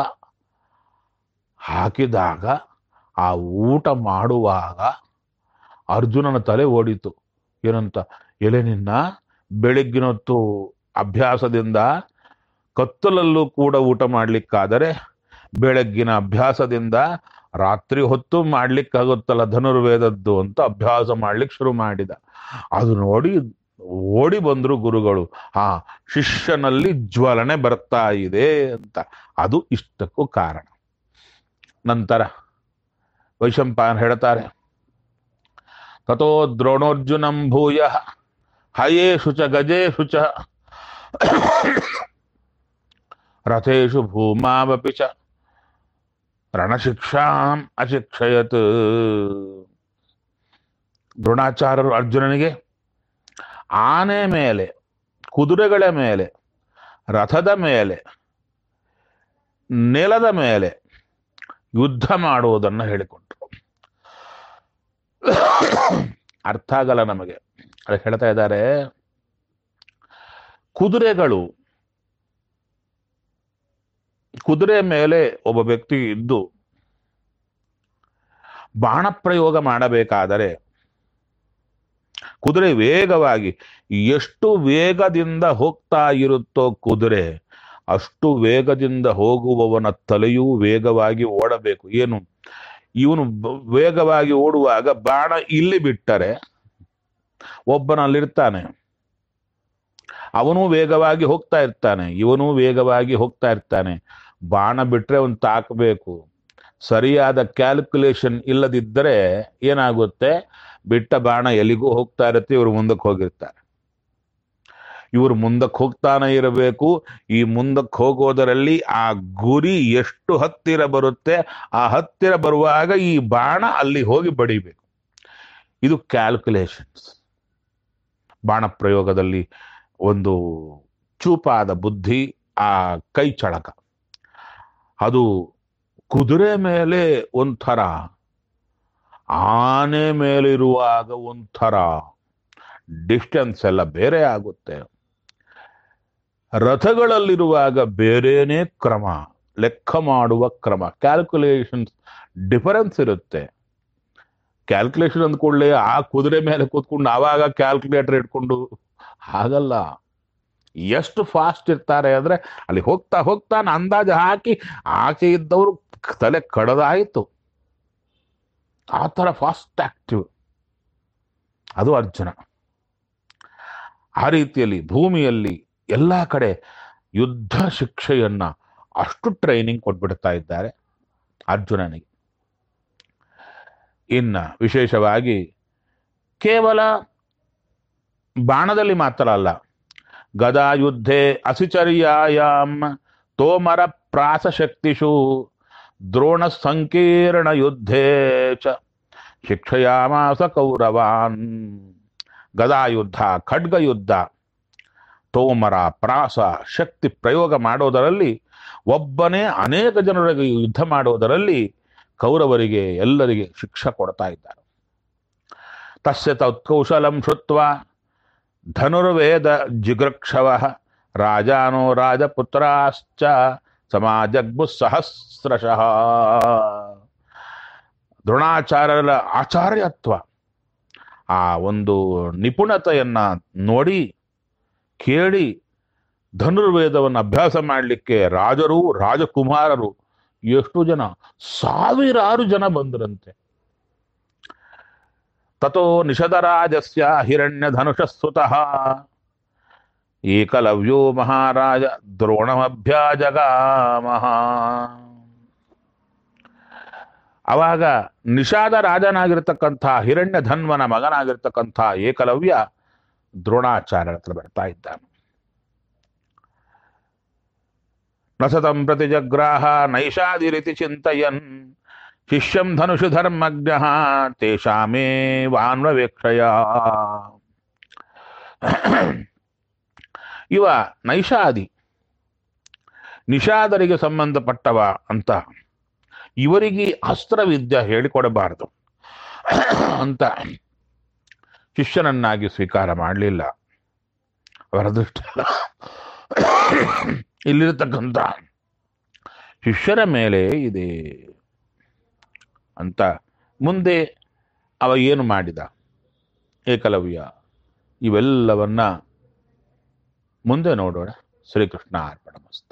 Speaker 1: ಹಾಕಿದಾಗ ಆ ಊಟ ಮಾಡುವಾಗ ಅರ್ಜುನನ ತಲೆ ಓಡಿತು ಏನಂತ ಎಲೆ ನಿನ್ನ ಬೆಳಗ್ಗಿನೊತ್ತು ಅಭ್ಯಾಸದಿಂದ ಕತ್ತಲಲ್ಲೂ ಕೂಡ ಊಟ ಮಾಡ್ಲಿಕ್ಕಾದರೆ ಬೆಳಗ್ಗಿನ ಅಭ್ಯಾಸದಿಂದ ರಾತ್ರಿ ಹೊತ್ತು ಮಾಡ್ಲಿಕ್ಕಾಗುತ್ತಲ್ಲ ಧನುರ್ವೇದದ್ದು ಅಂತ ಅಭ್ಯಾಸ ಮಾಡ್ಲಿಕ್ಕೆ ಶುರು ಮಾಡಿದ ಅದು ನೋಡಿ ಓಡಿ ಬಂದ್ರು ಗುರುಗಳು ಆ ಶಿಷ್ಯನಲ್ಲಿ ಜ್ವಲನೆ ಬರ್ತಾ ಇದೆ ಅಂತ ಅದು ಇಷ್ಟಕ್ಕೂ ಕಾರಣ ನಂತರ ವೈಶಂಪಾಯನ್ ಹೇಳ್ತಾರೆ ತಥೋ ದ್ರೋಣೋರ್ಜುನಂ ಭೂಯ ಹಯೇಷು ಚ ಗಜೇಷು ಚ ರಥೇಶು ಭೂಮಾವಪಿ ಚ ರಣಶಿಕ್ಷಾಂ ಅಶಿಕ್ಷಯತ್ ದ್ರೋಣಾಚಾರ್ಯರು ಅರ್ಜುನನಿಗೆ ಆನೆ ಮೇಲೆ ಕುದುರೆಗಳ ಮೇಲೆ ರಥದ ಮೇಲೆ ನೆಲದ ಮೇಲೆ ಯುದ್ಧ ಮಾಡುವುದನ್ನು ಹೇಳಿಕೊಟ್ರು ಅರ್ಥ ಆಗಲ್ಲ ನಮಗೆ ಅದಕ್ಕೆ ಹೇಳ್ತಾ ಇದ್ದಾರೆ ಕುದುರೆಗಳು ಕುದುರೆ ಮೇಲೆ ಒಬ್ಬ ವ್ಯಕ್ತಿ ಇದ್ದು ಬಾಣ ಪ್ರಯೋಗ ಮಾಡಬೇಕಾದರೆ ಕುದುರೆ ವೇಗವಾಗಿ ಎಷ್ಟು ವೇಗದಿಂದ ಹೋಗ್ತಾ ಇರುತ್ತೋ ಕುದುರೆ ಅಷ್ಟು ವೇಗದಿಂದ ಹೋಗುವವನ ತಲೆಯೂ ವೇಗವಾಗಿ ಓಡಬೇಕು ಏನು ಇವನು ಬ- ವೇಗವಾಗಿ ಓಡುವಾಗ ಬಾಣ ಇಲ್ಲಿ ಬಿಟ್ಟರೆ ಒಬ್ಬನಲ್ಲಿರ್ತಾನೆ ಅವನು ವೇಗವಾಗಿ ಹೋಗ್ತಾ ಇರ್ತಾನೆ ಇವನು ವೇಗವಾಗಿ ಹೋಗ್ತಾ ಇರ್ತಾನೆ ಬಾಣ ಬಿಟ್ರೆ ಅವನು ತಾಕಬೇಕು ಸರಿಯಾದ ಕ್ಯಾಲ್ಕುಲೇಷನ್ ಇಲ್ಲದಿದ್ದರೆ ಏನಾಗುತ್ತೆ ಬಿಟ್ಟ ಬಾಣ ಎಲ್ಲಿಗೂ ಹೋಗ್ತಾ ಇರುತ್ತೆ ಇವರು ಮುಂದಕ್ಕೆ ಹೋಗಿರ್ತಾರೆ ಇವರು ಮುಂದಕ್ಕೆ ಹೋಗ್ತಾನೆ ಇರಬೇಕು ಈ ಮುಂದಕ್ಕೆ ಹೋಗೋದರಲ್ಲಿ ಆ ಗುರಿ ಎಷ್ಟು ಹತ್ತಿರ ಬರುತ್ತೆ ಆ ಹತ್ತಿರ ಬರುವಾಗ ಈ ಬಾಣ ಅಲ್ಲಿ ಹೋಗಿ ಬಡಿಬೇಕು ಇದು ಕ್ಯಾಲ್ಕುಲೇಷನ್ಸ್ ಬಾಣ ಪ್ರಯೋಗದಲ್ಲಿ ಒಂದು ಚೂಪಾದ ಬುದ್ಧಿ ಆ ಕೈ ಚಳಕ ಅದು ಕುದುರೆ ಮೇಲೆ ಒಂಥರ ಆನೆ ಮೇಲಿರುವಾಗ ಒಂಥರ ಡಿಸ್ಟೆನ್ಸ್ ಎಲ್ಲ ಬೇರೆ ಆಗುತ್ತೆ ರಥಗಳಲ್ಲಿರುವಾಗ ಬೇರೆನೇ ಕ್ರಮ ಲೆಕ್ಕ ಮಾಡುವ ಕ್ರಮ ಕ್ಯಾಲ್ಕುಲೇಷನ್ಸ್ ಡಿಫರೆನ್ಸ್ ಇರುತ್ತೆ ಕ್ಯಾಲ್ಕುಲೇಷನ್ ಅಂದ್ಕೊಳ್ಳಿ ಆ ಕುದುರೆ ಮೇಲೆ ಕೂತ್ಕೊಂಡು ಆವಾಗ ಕ್ಯಾಲ್ಕುಲೇಟರ್ ಇಟ್ಕೊಂಡು ಹಾಗಲ್ಲ ಎಷ್ಟು ಫಾಸ್ಟ್ ಇರ್ತಾರೆ ಅಂದ್ರೆ ಅಲ್ಲಿ ಹೋಗ್ತಾ ಹೋಗ್ತಾ ಅಂದಾಜು ಹಾಕಿ ಆಚೆ ಇದ್ದವರು ತಲೆ ಕಡದಾಯಿತು ಆ ಥರ ಫಾಸ್ಟ್ ಆಕ್ಟಿವ್ ಅದು ಅರ್ಜುನ ಆ ರೀತಿಯಲ್ಲಿ ಭೂಮಿಯಲ್ಲಿ ಎಲ್ಲ ಕಡೆ ಯುದ್ಧ ಶಿಕ್ಷೆಯನ್ನ ಅಷ್ಟು ಟ್ರೈನಿಂಗ್ ಕೊಟ್ಬಿಡ್ತಾ ಇದ್ದಾರೆ ಅರ್ಜುನನಿಗೆ ಇನ್ನ ವಿಶೇಷವಾಗಿ ಕೇವಲ ಬಾಣದಲ್ಲಿ ಮಾತ್ರ ಅಲ್ಲ ಗದಾ ಯುದ್ಧೆ ಅಸಿಚರ್ಯಾಯಾಮ್ ತೋಮರ ಪ್ರಾಸಶಕ್ತಿಷು ದ್ರೋಣ ಸಂಕೀರ್ಣ ಯುದ್ಧೇ ಚ ಶಿಕ್ಷಯಾಮಾಸ ಕೌರವಾನ್ ಗದಾಯುದ್ಧ ಖಡ್ಗ ಯುದ್ಧ ತೋಮರ ಪ್ರಾಸ ಶಕ್ತಿ ಪ್ರಯೋಗ ಮಾಡೋದರಲ್ಲಿ ಒಬ್ಬನೇ ಅನೇಕ ಜನರಿಗೆ ಯುದ್ಧ ಮಾಡೋದರಲ್ಲಿ ಕೌರವರಿಗೆ ಎಲ್ಲರಿಗೆ ಶಿಕ್ಷೆ ಕೊಡ್ತಾ ಇದ್ದಾರೆ ತಸ್ಯ ತತ್ಕೌಶಲಂ ಶುತ್ವ ಧನುರ್ವೇದ ಜಿಗೃಕ್ಷವ ರಾಜಾನೋ ರಾಜಪುತ್ರಾಶ್ಚ ಸಮಾಜಗ್ಬು ಸಹಸ್ರಶಃ ದ್ರೋಣಾಚಾರ್ಯರ ಆಚಾರ್ಯತ್ವ ಆ ಒಂದು ನಿಪುಣತೆಯನ್ನ ನೋಡಿ ಕೇಳಿ ಧನುರ್ವೇದವನ್ನು ಅಭ್ಯಾಸ ಮಾಡಲಿಕ್ಕೆ ರಾಜರು ರಾಜಕುಮಾರರು ಎಷ್ಟು ಜನ ಸಾವಿರಾರು ಜನ ಬಂದರಂತೆ ತಥೋ ನಿಷಧರಾಜಸ್ಯ ಹಿರಣ್ಯ ಧನುಷಸ್ತುತಃ ಏಕಲವ್ಯೋ ಮಹಾರಾಜ ದ್ರೋಣಮಭ್ಯಾಜಗಾಮಹ ಅವಾಗ ನಿಷಾದ ರಾಜನಾಗಿರ್ತಕ್ಕಂಥ ಹಿರಣ್ಯ ಧನ್ವನ ಮಗನಾಗಿರ್ತಕ್ಕಂಥ ಏಕಲವ್ಯ ದ್ರೋಣಾಚಾರ್ಯರ ಹತ್ರ ಬರ್ತಾ ಇದ್ದಾನೆ ನಸತಂ ಪ್ರತಿ ಜಗ್ರಾಹ ನೈಷಾದಿರಿತಿ ಚಿಂತಯನ್ ಶಿಷ್ಯಂ ಧನುಷು ಧರ್ಮಜ್ಞ ತೇಷಾಮೇ ವಾನ್ವವೇಕ್ಷಯ ಇವ ನೈಷಾದಿ ನಿಷಾದರಿಗೆ ಸಂಬಂಧಪಟ್ಟವ ಅಂತ ಇವರಿಗೆ ಅಸ್ತ್ರವಿದ್ಯೆ ಹೇಳಿಕೊಡಬಾರದು ಅಂತ ಶಿಷ್ಯನನ್ನಾಗಿ ಸ್ವೀಕಾರ ಮಾಡಲಿಲ್ಲ ಅವರ ದೃಷ್ಟಿ ಇಲ್ಲಿರತಕ್ಕಂಥ ಶಿಷ್ಯರ ಮೇಲೆ ಇದೆ ಅಂತ ಮುಂದೆ ಅವ ಏನು ಮಾಡಿದ ಏಕಲವ್ಯ ಇವೆಲ್ಲವನ್ನ ಮುಂದೆ ನೋಡೋಣ ಶ್ರೀಕೃಷ್ಣ ಅರ್ಪಣ ಮಸ್ತು